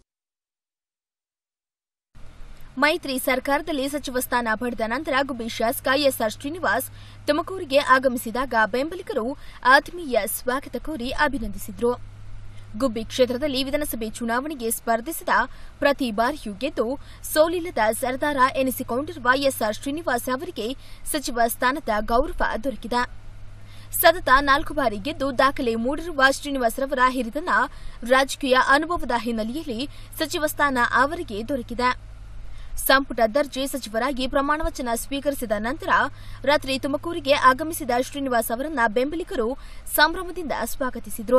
ಮೈತ್ರಿ ಸರ್ಕಾರದಲ್ಲಿ ಸಚಿವ ಸ್ಥಾನ ಪಡೆದ ನಂತರ ಗುಬ್ಬಿ ಶಾಸಕ ಎಸ್ಆರ್ ಶ್ರೀನಿವಾಸ್ ತುಮಕೂರಿಗೆ ಆಗಮಿಸಿದಾಗ ಬೆಂಬಲಿಗರು ಆತ್ಮೀಯ ಸ್ವಾಗತ ಕೋರಿ ಅಭಿನಂದಿಸಿದ್ರು ಗುಬ್ಬಿ ಕ್ಷೇತ್ರದಲ್ಲಿ ವಿಧಾನಸಭೆ ಚುನಾವಣೆಗೆ ಸ್ಪರ್ಧಿಸಿದ ಪ್ರತಿ ಬಾರಿಯೂ ಗೆದ್ದು ಸೋಲಿಲ್ಲದ ಸರ್ದಾರ ಎನಿಸಿಕೊಂಡಿರುವ ಎಸ್ಆರ್ ಶ್ರೀನಿವಾಸ್ ಅವರಿಗೆ ಸಚಿವ ಸ್ಥಾನದ ಗೌರವ ದೊರಕಿದೆ ಸತತ ನಾಲ್ಕು ಬಾರಿ ಗೆದ್ದು ದಾಖಲೆ ಮೂಡಿರುವ ಶ್ರೀನಿವಾಸರವರ ಹಿರಿತನ ರಾಜಕೀಯ ಅನುಭವದ ಹಿನ್ನೆಲೆಯಲ್ಲಿ ಸಚಿವ ಸ್ಥಾನ ಅವರಿಗೆ ದೊರಕಿದೆ ಸಂಪುಟ ದರ್ಜೆ ಸಚಿವರಾಗಿ ಪ್ರಮಾಣವಚನ ಸ್ವೀಕರಿಸಿದ ನಂತರ ರಾತ್ರಿ ತುಮಕೂರಿಗೆ ಆಗಮಿಸಿದ ಶ್ರೀನಿವಾಸ್ ಅವರನ್ನ ಬೆಂಬಲಿಗರು ಸಂಭ್ರಮದಿಂದ ಸ್ವಾಗತಿಸಿದ್ರು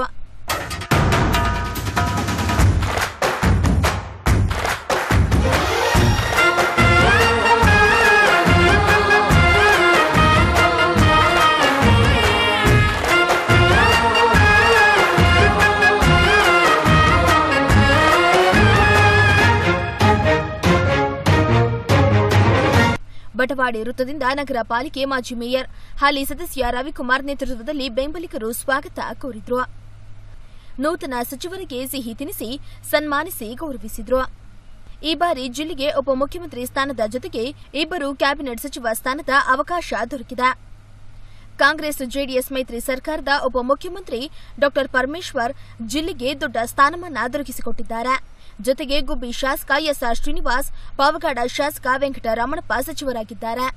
ಬಟವಾಡಿ ವೃತ್ತದಿಂದ ನಗರ ಪಾಲಿಕೆ ಮಾಜಿ ಮೇಯರ್ ಹಾಲಿ ಸದಸ್ಯ ರವಿಕುಮಾರ್ ನೇತೃತ್ವದಲ್ಲಿ ಬೆಂಬಲಿಗರು ಸ್ವಾಗತ ಕೋರಿದ್ರು ನೂತನ ಸಚಿವರಿಗೆ ಸಿಹಿ ತಿನಿಸಿ ಸನ್ಮಾನಿಸಿ ಗೌರವಿಸಿದ್ರು ಈ ಬಾರಿ ಜಿಲ್ಲೆಗೆ ಉಪಮುಖ್ಯಮಂತ್ರಿ ಸ್ಥಾನದ ಜೊತೆಗೆ ಇಬ್ಬರು ಕ್ಯಾಬಿನೆಟ್ ಸಚಿವ ಸ್ಥಾನದ ಅವಕಾಶ ದೊರಕಿದೆ ಕಾಂಗ್ರೆಸ್ ಜೆಡಿಎಸ್ ಮೈತ್ರಿ ಸರ್ಕಾರದ ಉಪಮುಖ್ಯಮಂತ್ರಿ ಡಾ ಪರಮೇಶ್ವರ್ ಜಿಲ್ಲೆಗೆ ದೊಡ್ಡ ಸ್ಥಾನಮಾನ ದೊರಕಿಸಿಕೊಟ್ಟಿದ್ದಾರೆ ಜೊತೆಗೆ ಗುಬ್ಬಿ ಶಾಸಕ ಎಸ್ಆರ್ ಶ್ರೀನಿವಾಸ್ ಪಾವಗಾಡ ಶಾಸಕ ವೆಂಕಟರಮಣಪ್ಪ ಸಚಿವರಾಗಿದ್ದಾರೆ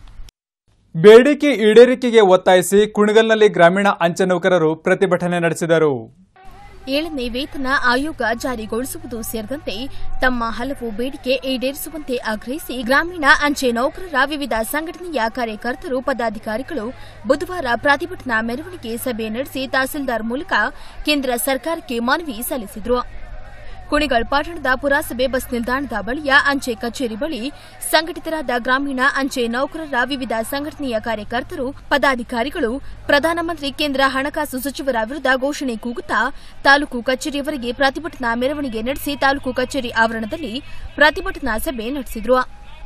ಬೇಡಿಕೆ ಈಡೇರಿಕೆಗೆ ಒತ್ತಾಯಿಸಿ ಕುಣಗಲ್ನಲ್ಲಿ ಗ್ರಾಮೀಣ ಅಂಚೆ ನೌಕರರು ಪ್ರತಿಭಟನೆ ನಡೆಸಿದರು ಏಳನೇ ವೇತನ ಆಯೋಗ ಜಾರಿಗೊಳಿಸುವುದು ಸೇರಿದಂತೆ ತಮ್ಮ ಹಲವು ಬೇಡಿಕೆ ಈಡೇರಿಸುವಂತೆ ಆಗ್ರಹಿಸಿ ಗ್ರಾಮೀಣ ಅಂಚೆ ನೌಕರರ ವಿವಿಧ ಸಂಘಟನೆಯ ಕಾರ್ಯಕರ್ತರು ಪದಾಧಿಕಾರಿಗಳು ಬುಧವಾರ ಪ್ರತಿಭಟನಾ ಮೆರವಣಿಗೆ ಸಭೆ ನಡೆಸಿ ತಹಸೀಲ್ದಾರ್ ಮೂಲಕ ಕೇಂದ್ರ ಸರ್ಕಾರಕ್ಕೆ ಮನವಿ ಸಲ್ಲಿಸಿದರು ಕುಣಿಗಲ್ ಪಟ್ಟಣದ ಪುರಸಭೆ ಬಸ್ ನಿಲ್ದಾಣದ ಬಳಿಯ ಅಂಚೆ ಕಚೇರಿ ಬಳಿ ಸಂಘಟಿತರಾದ ಗ್ರಾಮೀಣ ಅಂಚೆ ನೌಕರರ ವಿವಿಧ ಸಂಘಟನೆಯ ಕಾರ್ಯಕರ್ತರು ಪದಾಧಿಕಾರಿಗಳು ಪ್ರಧಾನಮಂತ್ರಿ ಕೇಂದ್ರ ಹಣಕಾಸು ಸಚಿವರ ವಿರುದ್ಧ ಘೋಷಣೆ ಕೂಗುತ್ತಾ ತಾಲೂಕು ಕಚೇರಿಯವರೆಗೆ ಪ್ರತಿಭಟನಾ ಮೆರವಣಿಗೆ ನಡೆಸಿ ತಾಲೂಕು ಕಚೇರಿ ಆವರಣದಲ್ಲಿ ಪ್ರತಿಭಟನಾ ಸಭೆ ನಡೆಸಿದರು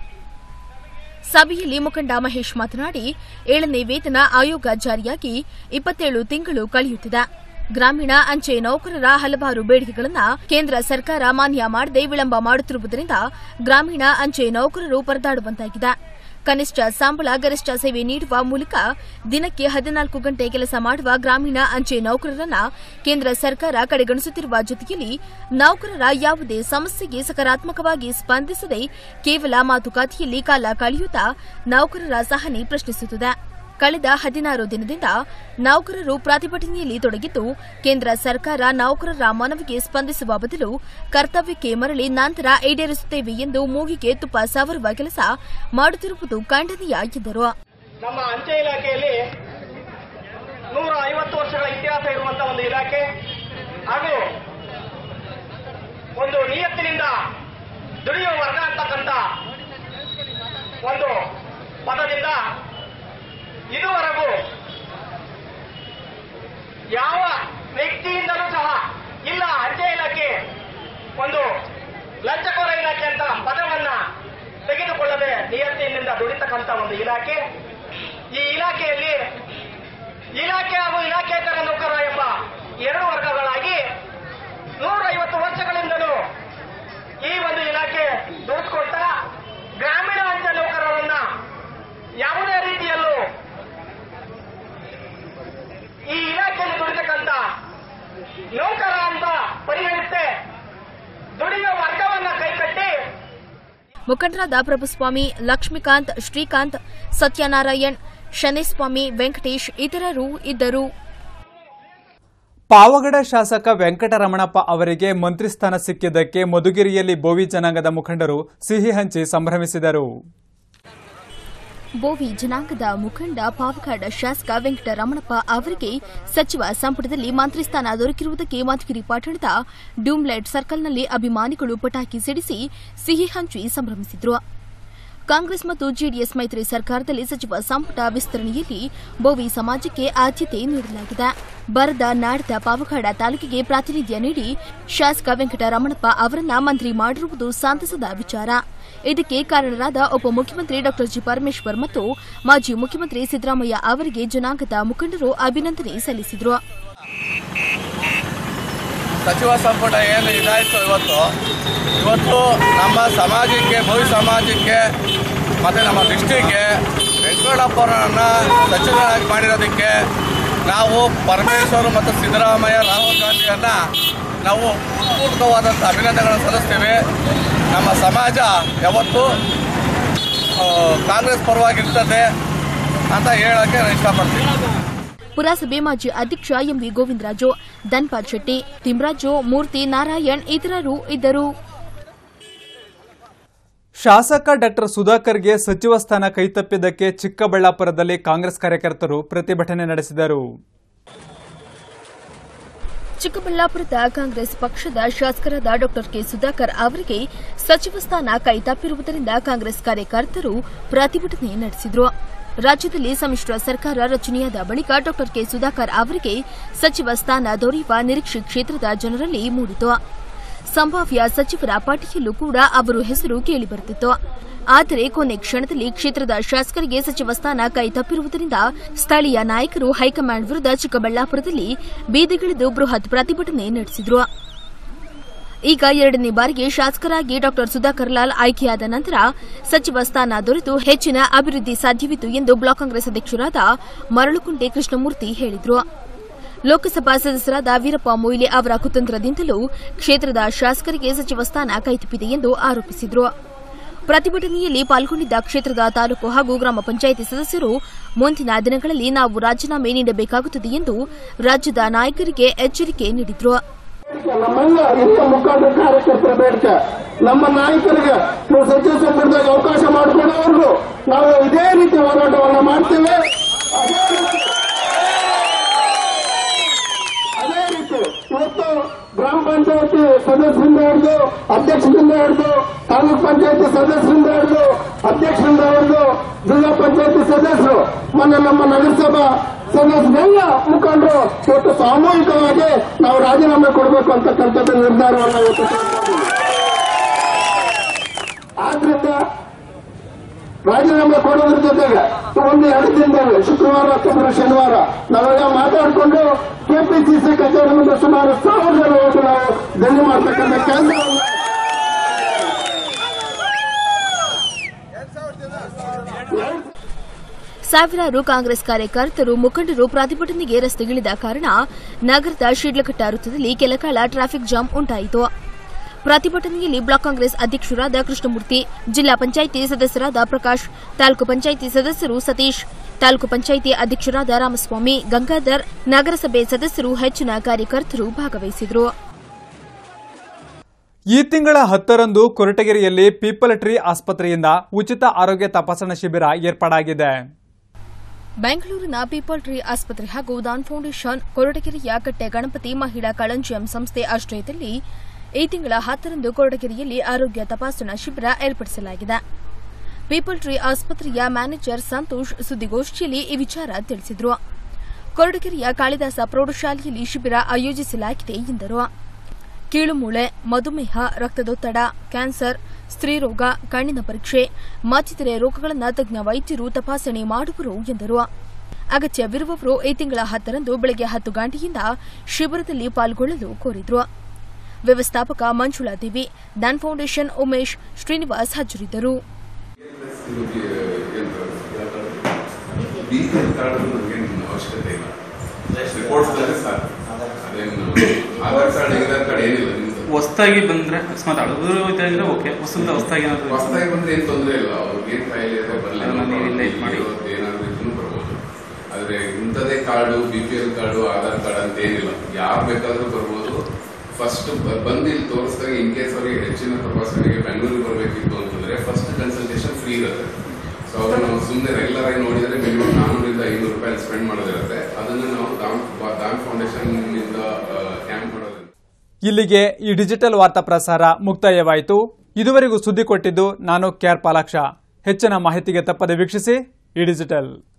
ಸಭೆಯಲ್ಲಿ ಮುಖಂಡ ಮಹೇಶ್ ಮಾತನಾಡಿ ಏಳನೇ ವೇತನ ಆಯೋಗ ಜಾರಿಯಾಗಿ ಇಪ್ಪತ್ತೇಳು ತಿಂಗಳು ಕಳೆಯುತ್ತಿದೆ ಗ್ರಾಮೀಣ ಅಂಚೆ ನೌಕರರ ಹಲವಾರು ಬೇಡಿಕೆಗಳನ್ನು ಕೇಂದ್ರ ಸರ್ಕಾರ ಮಾನ್ಯ ಮಾಡದೆ ವಿಳಂಬ ಮಾಡುತ್ತಿರುವುದರಿಂದ ಗ್ರಾಮೀಣ ಅಂಚೆ ನೌಕರರು ಪರದಾಡುವಂತಾಗಿದೆ ಕನಿಷ್ಠ ಸಂಬಳ ಗರಿಷ್ಠ ಸೇವೆ ನೀಡುವ ಮೂಲಕ ದಿನಕ್ಕೆ ಹದಿನಾಲ್ಕು ಗಂಟೆ ಕೆಲಸ ಮಾಡುವ ಗ್ರಾಮೀಣ ಅಂಚೆ ನೌಕರರನ್ನ ಕೇಂದ್ರ ಸರ್ಕಾರ ಕಡೆಗಣಿಸುತ್ತಿರುವ ಜೊತೆಯಲ್ಲಿ ನೌಕರರ ಯಾವುದೇ ಸಮಸ್ಯೆಗೆ ಸಕಾರಾತ್ಮಕವಾಗಿ ಸ್ಪಂದಿಸದೆ ಕೇವಲ ಮಾತುಕತೆಯಲ್ಲಿ ಕಾಲ ಕಳೆಯುತ್ತಾ ನೌಕರರ ಸಹನೆ ಪ್ರಶ್ನಿಸುತ್ತಿದೆ ಕಳೆದ ಹದಿನಾರು ದಿನದಿಂದ ನೌಕರರು ಪ್ರತಿಭಟನೆಯಲ್ಲಿ ತೊಡಗಿದ್ದು ಕೇಂದ್ರ ಸರ್ಕಾರ ನೌಕರರ ಮನವಿಗೆ ಸ್ಪಂದಿಸುವ ಬದಲು ಕರ್ತವ್ಯಕ್ಕೆ ಮರಳಿ ನಂತರ ಈಡೇರಿಸುತ್ತೇವೆ ಎಂದು ಮೂಗಿಗೆ ತುಪ್ಪ ಸವರುವ ಕೆಲಸ ಮಾಡುತ್ತಿರುವುದು ಖಂಡನೀಯ ಎಂದರು ನಮ್ಮ ಅಂಚೆ ಇಲಾಖೆಯಲ್ಲಿ ನೂರ ಐವತ್ತು ವರ್ಷಗಳ ಇತಿಹಾಸ ಇರುವಂತಹ ಒಂದು ಇಲಾಖೆ ಹಾಗೂ ಒಂದು ನಿಯತ್ತಿನಿಂದ ದುಡಿಯುವ ವರ್ಗ ಅಂತಕ್ಕಂಥ ಒಂದು ಪದದಿಂದ ಇದುವರೆಗೂ ಯಾವ ವ್ಯಕ್ತಿಯಿಂದಲೂ ಸಹ ಇಲ್ಲ ಅಂಚೆ ಇಲಾಖೆ ಒಂದು ಲಂಚಕೋರ ಇಲಾಖೆ ಅಂತ ಪದವನ್ನ ತೆಗೆದುಕೊಳ್ಳದೆ ನಿಯತ್ತಿನಿಂದ ದುಡಿತಕ್ಕಂಥ ಒಂದು ಇಲಾಖೆ ಈ ಇಲಾಖೆಯಲ್ಲಿ ಇಲಾಖೆ ಹಾಗೂ ಇಲಾಖೇತರ ನೌಕರರ ಎಂಬ ಎರಡು ವರ್ಗಗಳಾಗಿ ನೂರೈವತ್ತು ವರ್ಷಗಳಿಂದಲೂ ಈ ಒಂದು ಇಲಾಖೆ ದುಡಿದುಕೊಳ್ತಾ ಗ್ರಾಮೀಣ ಅಂಚೆ ನೌಕರರನ್ನ ಯಾವುದೇ ರೀತಿಯಲ್ಲೂ ಈ ಇಲಾಖೆಯಲ್ಲಿ ದುಡಿತಕ್ಕಂತ ನೌಕರ ಅಂತ ಪರಿಗಣಿಸದೆ ದುಡಿಯುವ ವರ್ಗವನ್ನ ಕೈಕಟ್ಟಿ ಮುಖಂಡರಾದ ಪ್ರಭುಸ್ವಾಮಿ ಲಕ್ಷ್ಮೀಕಾಂತ್ ಶ್ರೀಕಾಂತ್ ಸತ್ಯನಾರಾಯಣ್ ಶನೇಸ್ವಾಮಿ ವೆಂಕಟೇಶ್ ಇತರರು ಇದ್ದರು ಪಾವಗಡ ಶಾಸಕ ವೆಂಕಟರಮಣಪ್ಪ ಅವರಿಗೆ ಮಂತ್ರಿ ಸ್ಥಾನ ಸಿಕ್ಕಿದ್ದಕ್ಕೆ ಮಧುಗಿರಿಯಲ್ಲಿ ಬೋವಿ ಜನಾಂಗದ ಮುಖಂಡರು ಸಿಹಿ ಹಂಚಿ ಸಂಭ್ರಮಿಸಿದರು ಬೋವಿ ಜನಾಂಗದ ಮುಖಂಡ ಪಾವಗಾಡ ಶಾಸಕ ವೆಂಕಟರಮಣಪ್ಪ ಅವರಿಗೆ ಸಚಿವ ಸಂಪುಟದಲ್ಲಿ ಮಂತ್ರಿ ಸ್ಥಾನ ದೊರಕಿರುವುದಕ್ಕೆ ಮಧುಗಿರಿ ಪಟ್ಟಣದ ಡೂಮ್ಲೈಟ್ ಸರ್ಕಲ್ನಲ್ಲಿ ಅಭಿಮಾನಿಗಳು ಪಟಾಕಿ ಸಿಡಿಸಿ ಸಿಹಿ ಹಂಚಿ ಸಂಭ್ರಮಿಸಿದ್ರು ಕಾಂಗ್ರೆಸ್ ಮತ್ತು ಜೆಡಿಎಸ್ ಮೈತ್ರಿ ಸರ್ಕಾರದಲ್ಲಿ ಸಚಿವ ಸಂಪುಟ ವಿಸ್ತರಣೆಯಲ್ಲಿ ಬೋವಿ ಸಮಾಜಕ್ಕೆ ಆದ್ಯತೆ ನೀಡಲಾಗಿದೆ ಬರದ ನಾಡದ ಪಾವಗಾಡ ತಾಲೂಕಿಗೆ ಪ್ರಾತಿನಿಧ್ಯ ನೀಡಿ ಶಾಸಕ ವೆಂಕಟರಮಣಪ್ಪ ಅವರನ್ನ ಮಂತ್ರಿ ಮಾಡಿರುವುದು ಸಂತಸದ ವಿಚಾರ ಇದಕ್ಕೆ ಕಾರಣರಾದ ಉಪಮುಖ್ಯಮಂತ್ರಿ ಡಾ ಜಿ ಪರಮೇಶ್ವರ್ ಮತ್ತು ಮಾಜಿ ಮುಖ್ಯಮಂತ್ರಿ ಸಿದ್ದರಾಮಯ್ಯ ಅವರಿಗೆ ಜನಾಂಗದ ಮುಖಂಡರು ಅಭಿನಂದನೆ ಸಲ್ಲಿಸಿದರು ಸಚಿವ ಸಂಪುಟ ಏನು ಇದಾಯಿತು ಇವತ್ತು ಇವತ್ತು ನಮ್ಮ ಸಮಾಜಕ್ಕೆ ಭವಿ ಸಮಾಜಕ್ಕೆ ಮತ್ತು ನಮ್ಮ ಡಿಸ್ಟಿಕ್ಗೆ ವೆಂಕಟಪ್ಪರನ್ನ ಸಚಿವರಾಗಿ ಮಾಡಿರೋದಕ್ಕೆ ನಾವು ಪರಮೇಶ್ವರ್ ಮತ್ತು ಸಿದ್ದರಾಮಯ್ಯ ರಾಹುಲ್ ಗಾಂಧಿಯನ್ನು ನಾವು ಉತ್ಪೂರ್ಣವಾದಂಥ ಅಭಿನಂದನೆಗಳನ್ನು ಸಲ್ಲಿಸ್ತೇವೆ ನಮ್ಮ ಸಮಾಜ ಯಾವತ್ತೂ ಆ, ಕಾಂಗ್ರೆಸ್ ಪರವಾಗಿರ್ತದೆ ಅಂತ ಹೇಳೋಕ್ಕೆ ನಾನು ಇಷ್ಟಪಡ್ತೀನಿ ಪುರಸಭೆ ಮಾಜಿ ಅಧ್ಯಕ್ಷ ಎಂವಿ ಗೋವಿಂದರಾಜು ಧನ್ಪಾಲ್ ಶೆಟ್ಟಿ ತಿಮ್ರಾಜು ಮೂರ್ತಿ ನಾರಾಯಣ್ ಇತರರು ಇದ್ದರು ಶಾಸಕ ಡಾಕ್ಟರ್ ಸುಧಾಕರ್ಗೆ ಸಚಿವ ಸ್ಥಾನ ಕೈತಪ್ಪಿದ್ದಕ್ಕೆ ಚಿಕ್ಕಬಳ್ಳಾಪುರದಲ್ಲಿ ಕಾಂಗ್ರೆಸ್ ಕಾರ್ಯಕರ್ತರು ಪ್ರತಿಭಟನೆ ನಡೆಸಿದರು ಚಿಕ್ಕಬಳ್ಳಾಪುರದ ಕಾಂಗ್ರೆಸ್ ಪಕ್ಷದ ಶಾಸಕರಾದ ಡಾ ಕೆ ಸುಧಾಕರ್ ಅವರಿಗೆ ಸಚಿವ ಸ್ಥಾನ ಕೈತಪ್ಪಿರುವುದರಿಂದ ಕಾಂಗ್ರೆಸ್ ಕಾರ್ಯಕರ್ತರು ಪ್ರತಿಭಟನೆ ನಡೆಸಿದರು ರಾಜ್ಯದಲ್ಲಿ ಸಮ್ಮಿಶ್ರ ಸರ್ಕಾರ ರಚನೆಯಾದ ಬಳಿಕ ಡಾ ಕೆ ಸುಧಾಕರ್ ಅವರಿಗೆ ಸಚಿವ ಸ್ಥಾನ ದೊರೆಯುವ ನಿರೀಕ್ಷೆ ಕ್ಷೇತ್ರದ ಜನರಲ್ಲಿ ಮೂಡಿತು ಸಂಭಾವ್ಯ ಸಚಿವರ ಪಟ್ಟಿಯಲ್ಲೂ ಕೂಡ ಅವರು ಹೆಸರು ಕೇಳಿಬರುತ್ತಿತ್ತು ಆದರೆ ಕೊನೆ ಕ್ಷಣದಲ್ಲಿ ಕ್ಷೇತ್ರದ ಶಾಸಕರಿಗೆ ಸಚಿವ ಸ್ಥಾನ ಕೈತಪ್ಪಿರುವುದರಿಂದ ಸ್ಥಳೀಯ ನಾಯಕರು ಹೈಕಮಾಂಡ್ ವಿರುದ್ಧ ಚಿಕ್ಕಬಳ್ಳಾಪುರದಲ್ಲಿ ಬೀದಿಗಿಳಿದು ಬೃಹತ್ ಪ್ರತಿಭಟನೆ ನಡೆಸಿದರು ಈಗ ಎರಡನೇ ಬಾರಿಗೆ ಶಾಸಕರಾಗಿ ಡಾ ಸುಧಾಕರ್ ಲಾಲ್ ಆಯ್ಕೆಯಾದ ನಂತರ ಸಚಿವ ಸ್ಥಾನ ದೊರೆತು ಹೆಚ್ಚಿನ ಅಭಿವೃದ್ಧಿ ಸಾಧ್ಯವಿತ್ತು ಎಂದು ಬ್ಲಾಕ್ ಕಾಂಗ್ರೆಸ್ ಅಧ್ಯಕ್ಷರಾದ ಮರಳುಕುಂಟೆ ಕೃಷ್ಣಮೂರ್ತಿ ಹೇಳಿದರು ಲೋಕಸಭಾ ಸದಸ್ಯರಾದ ವೀರಪ್ಪ ಮೊಯ್ಲಿ ಅವರ ಕುತಂತ್ರದಿಂದಲೂ ಕ್ಷೇತ್ರದ ಶಾಸಕರಿಗೆ ಸಚಿವ ಸ್ಥಾನ ಕೈತಪ್ಪಿದೆ ಎಂದು ಆರೋಪಿಸಿದರು ಪ್ರತಿಭಟನೆಯಲ್ಲಿ ಪಾಲ್ಗೊಂಡಿದ್ದ ಕ್ಷೇತ್ರದ ತಾಲೂಕು ಹಾಗೂ ಗ್ರಾಮ ಪಂಚಾಯಿತಿ ಸದಸ್ಯರು ಮುಂದಿನ ದಿನಗಳಲ್ಲಿ ನಾವು ರಾಜೀನಾಮೆ ನೀಡಬೇಕಾಗುತ್ತದೆ ಎಂದು ರಾಜ್ಯದ ನಾಯಕರಿಗೆ ಎಚ್ಚರಿಕೆ ನೀಡಿದರು ನಮ್ಮೆಲ್ಲ ಹಿರಿಯ ಮುಖಂಡ ಕಾರ್ಯಕರ್ತರ ಬೇಡಿಕೆ ನಮ್ಮ ನಾಯಕರಿಗೆ ನೀವು ಸಚಿವ ಸಂಪುಟದಾಗ ಅವಕಾಶ ಮಾಡಿಕೊಡೋವರೆಗೂ ನಾವು ಇದೇ ರೀತಿ ಹೋರಾಟವನ್ನು ಮಾಡ್ತೇವೆ ಅದೇ ರೀತಿ ಅದೇ ರೀತಿ ಇವತ್ತು ಗ್ರಾಮ ಪಂಚಾಯತಿ ಸದಸ್ಯರಿಂದ ಹಿಡಿದು ಅಧ್ಯಕ್ಷರಿಂದ ಹಿಡಿದು ತಾಲೂಕ್ ಪಂಚಾಯತಿ ಸದಸ್ಯರಿಂದ ಹಿಡಿದು ಅಧ್ಯಕ್ಷರಿಂದ ಹಿಡಿದು ಜಿಲ್ಲಾ ಪಂಚಾಯತಿ ಸದಸ್ಯರು ಮೊನ್ನೆ ನಮ್ಮ ನಗರಸಭಾ ಸದಸ್ಯರೆಲ್ಲ ಮುಖಂಡರು ಇವತ್ತು ಸಾಮೂಹಿಕವಾಗಿ ನಾವು ರಾಜೀನಾಮೆ ಕೊಡಬೇಕು ಅಂತಕ್ಕಂಥದ್ದು ನಿರ್ಧಾರವನ್ನು ಇವತ್ತು ತೆಗೆದುಕೊಂಡಿದ್ದೀವಿ. ಆದ್ರಿಂದ ರಾಜೀನಾಮೆ ಕೊಡೋದ್ರ ಜೊತೆಗೆ ಒಂದು ಎರಡು ದಿನದಲ್ಲಿ ಶುಕ್ರವಾರ ಅಥವಾ ಶನಿವಾರ ನಾವೆಲ್ಲ ಮಾತಾಡಿಕೊಂಡು ಕೆಪಿಸಿಸಿ ಕಚೇರಿ ಮುಂದೆ ಸುಮಾರು ಸಾವಿರ ಜನ ಹೋಗಿ ನಾವು ಧನ್ಯ ಮಾಡ್ತಕ್ಕಂಥ ಕೆಲಸವನ್ನು ಸಾವಿರಾರು ಕಾಂಗ್ರೆಸ್ ಕಾರ್ಯಕರ್ತರು ಮುಖಂಡರು ಪ್ರತಿಭಟನೆಗೆ ರಸ್ತೆಗಿಳಿದ ಕಾರಣ ನಗರದ ಶಿಡ್ಲಘಟ್ಟ ವೃತ್ತದಲ್ಲಿ ಕೆಲಕಾಲ ಟ್ರಾಫಿಕ್ ಜಾಮ್ ಉಂಟಾಯಿತು ಪ್ರತಿಭಟನೆಯಲ್ಲಿ ಬ್ಲಾಕ್ ಕಾಂಗ್ರೆಸ್ ಅಧ್ಯಕ್ಷರಾದ ಕೃಷ್ಣಮೂರ್ತಿ ಜಿಲ್ಲಾ ಪಂಚಾಯಿತಿ ಸದಸ್ಯರಾದ ಪ್ರಕಾಶ್ ತಾಲೂಕು ಪಂಚಾಯಿತಿ ಸದಸ್ಯರು ಸತೀಶ್ ತಾಲೂಕು ಪಂಚಾಯಿತಿ ಅಧ್ಯಕ್ಷರಾದ ರಾಮಸ್ವಾಮಿ ಗಂಗಾಧರ್ ನಗರಸಭೆ ಸದಸ್ಯರು ಹೆಚ್ಚಿನ ಕಾರ್ಯಕರ್ತರು ಭಾಗವಹಿಸಿದರು ಈ ತಿಂಗಳ ಹತ್ತರಂದು ಕೊರಟಗೆರೆಯಲ್ಲಿ ಪೀಪಲ್ ಟ್ರೀ ಆಸ್ಪತ್ರೆಯಿಂದ ಉಚಿತ ಆರೋಗ್ಯ ತಪಾಸಣಾ ಶಿಬಿರ ಏರ್ಪಾಡಾಗಿದೆ ಬೆಂಗಳೂರಿನ ಪೀಪಲ್ ಟ್ರೀ ಆಸ್ಪತ್ರೆ ಹಾಗೂ ದಾನ್ ಫೌಂಡೇಶನ್ ಕೊರಟಗೆರೆಯ ಕಟ್ಟೆ ಗಣಪತಿ ಮಹಿಳಾ ಕಳಂಜಿಯಂ ಸಂಸ್ಥೆ ಆಶ್ರಯದಲ್ಲಿ ಈ ತಿಂಗಳ ಹತ್ತರಂದು ಕೊರಟಗೆರೆಯಲ್ಲಿ ಆರೋಗ್ಯ ತಪಾಸಣಾ ಶಿಬಿರ ಏರ್ಪಡಿಸಲಾಗಿದೆ ಪೀಪಲ್ ಟ್ರೀ ಆಸ್ಪತ್ರೆಯ ಮ್ಯಾನೇಜರ್ ಸಂತೋಷ್ ಸುದ್ದಿಗೋಷ್ಠಿಯಲ್ಲಿ ಈ ವಿಚಾರ ತಿಳಿಸಿದರು ಕೊರಟಗೆರೆಯ ಕಾಳಿದಾಸ ಪ್ರೌಢಶಾಲೆಯಲ್ಲಿ ಶಿಬಿರ ಆಯೋಜಿಸಲಾಗಿದೆ ಎಂದರು ಕೀಳುಮೂಳೆ ಮಧುಮೇಹ ರಕ್ತದೊತ್ತಡ ಕ್ಯಾನ್ಸರ್ ಸ್ತ್ರೀರೋಗ ಕಣ್ಣಿನ ಪರೀಕ್ಷೆ ಮತ್ತಿತರೆ ರೋಗಗಳನ್ನು ತಜ್ಞ ವೈದ್ಯರು ತಪಾಸಣೆ ಮಾಡುವರು ಎಂದರು ಅಗತ್ಯವಿರುವವರು ಈ ತಿಂಗಳ ಹತ್ತರಂದು ಬೆಳಗ್ಗೆ ಹತ್ತು ಗಂಟೆಯಿಂದ ಶಿಬಿರದಲ್ಲಿ ಪಾಲ್ಗೊಳ್ಳಲು ಕೋರಿದರು ವ್ಯವಸ್ಥಾಪಕ ಮಂಜುಳಾ ದೇವಿ ದಾನ್ ಫೌಂಡೇಶನ್ ಉಮೇಶ್ ಶ್ರೀನಿವಾಸ್ ಹಾಜರಿದ್ದರು ಬಿಪಿಎಲ್ ಕಾರ್ಡ್ ನಮಗೇನು ಅವಶ್ಯಕತೆ ಇಲ್ಲ ರಿಪೋರ್ಟ್ಸ್ ಬಂದ್ರೆ ಸಾಕು ಅದೇನು ಆಧಾರ್ ಕಾರ್ಡ್ ಇದಾರ್ ಕಾರ್ಡ್ ಏನಿಲ್ಲ ನಿಮ್ದು ಹೊಸದಾಗಿ ಬಂದ್ರೆ ಅಕಸ್ಮಾತ್ ಹಳಬರು ಹೋಯ್ತಾ ಇದ್ರೆ ಓಕೆ ಹೊಸದ ಹೊಸದಾಗಿ ಏನಾದ್ರು ಹೊಸದಾಗಿ ಬಂದ್ರೆ ಏನ್ ತೊಂದರೆ ಇಲ್ಲ ಅವ್ರಿಗೆ ಏನ್ ಕಾಯಿಲೆ ಇದೆ ಬರಲಿ ಅದನ್ನ ನೀವು invite ಮಾಡಿ. ಏನಾದ್ರು ಇದನ್ನು ಬರ್ಬೋದು ಆದ್ರೆ ಇಂಥದೇ card B P L card Aadhaar card ಅಂತ ಏನಿಲ್ಲ ಯಾರು ಬೇಕಾದ್ರೂ ಬರ್ಬೋದು ಫಸ್ಟ್ ಬಂದು ಇಲ್ಲಿ ತೋರಿಸಿದಾಗ ಇನ್ ಕೇಸ್ ಅವರಿಗೆ ಹೆಚ್ಚಿನ ತಪಾಸಣೆಗೆ ಬೆಂಗಳೂರಿಗೆ ಬರಬೇಕಿತ್ತು ಅಂತಂದ್ರೆ ಫಸ್ಟ್ ಕನ್ಸಲ್ಟೇಷನ್ ಫ್ರೀ ಇರುತ್ತೆ ಸೊ ಅವ್ರು ನಾವು ಸುಮ್ಮನೆ ರೆಗ್ಯುಲರ್ ಆಗಿ ನೋಡಿದ್ರೆ ಮಿನಿಮಮ್ ನಾನ್ನೂರಿಂದ ಐನೂರು ರೂಪಾಯಿ ಸ್ಪೆಂಡ್ ಮಾಡೋದಿರುತ್ತೆ ಅದನ್ನ ನಾವು ದಾಮ್ ದಾಮ್ ಫೌಂಡೇಶನ್ ಇಂದ ಕ್ಯಾಂಪ್ ಮಾಡೋದ್ರಿಂದ ಇಲ್ಲಿಗೆ ಈ ಡಿಜಿಟಲ್ ವಾರ್ತಾ ಪ್ರಸಾರ ಮುಕ್ತಾಯವಾಯಿತು ಇದುವರೆಗೂ ಸುದ್ದಿ ಕೊಟ್ಟಿದ್ದು ನಾನು ಕೆಆರ್ ಪಾಲಾಕ್ಷ ಹೆಚ್ಚಿನ ಮಾಹಿತಿಗೆ ತಪ್ಪದೆ ವೀಕ್ಷಿಸಿ ಈ ಡಿಜಿಟಲ್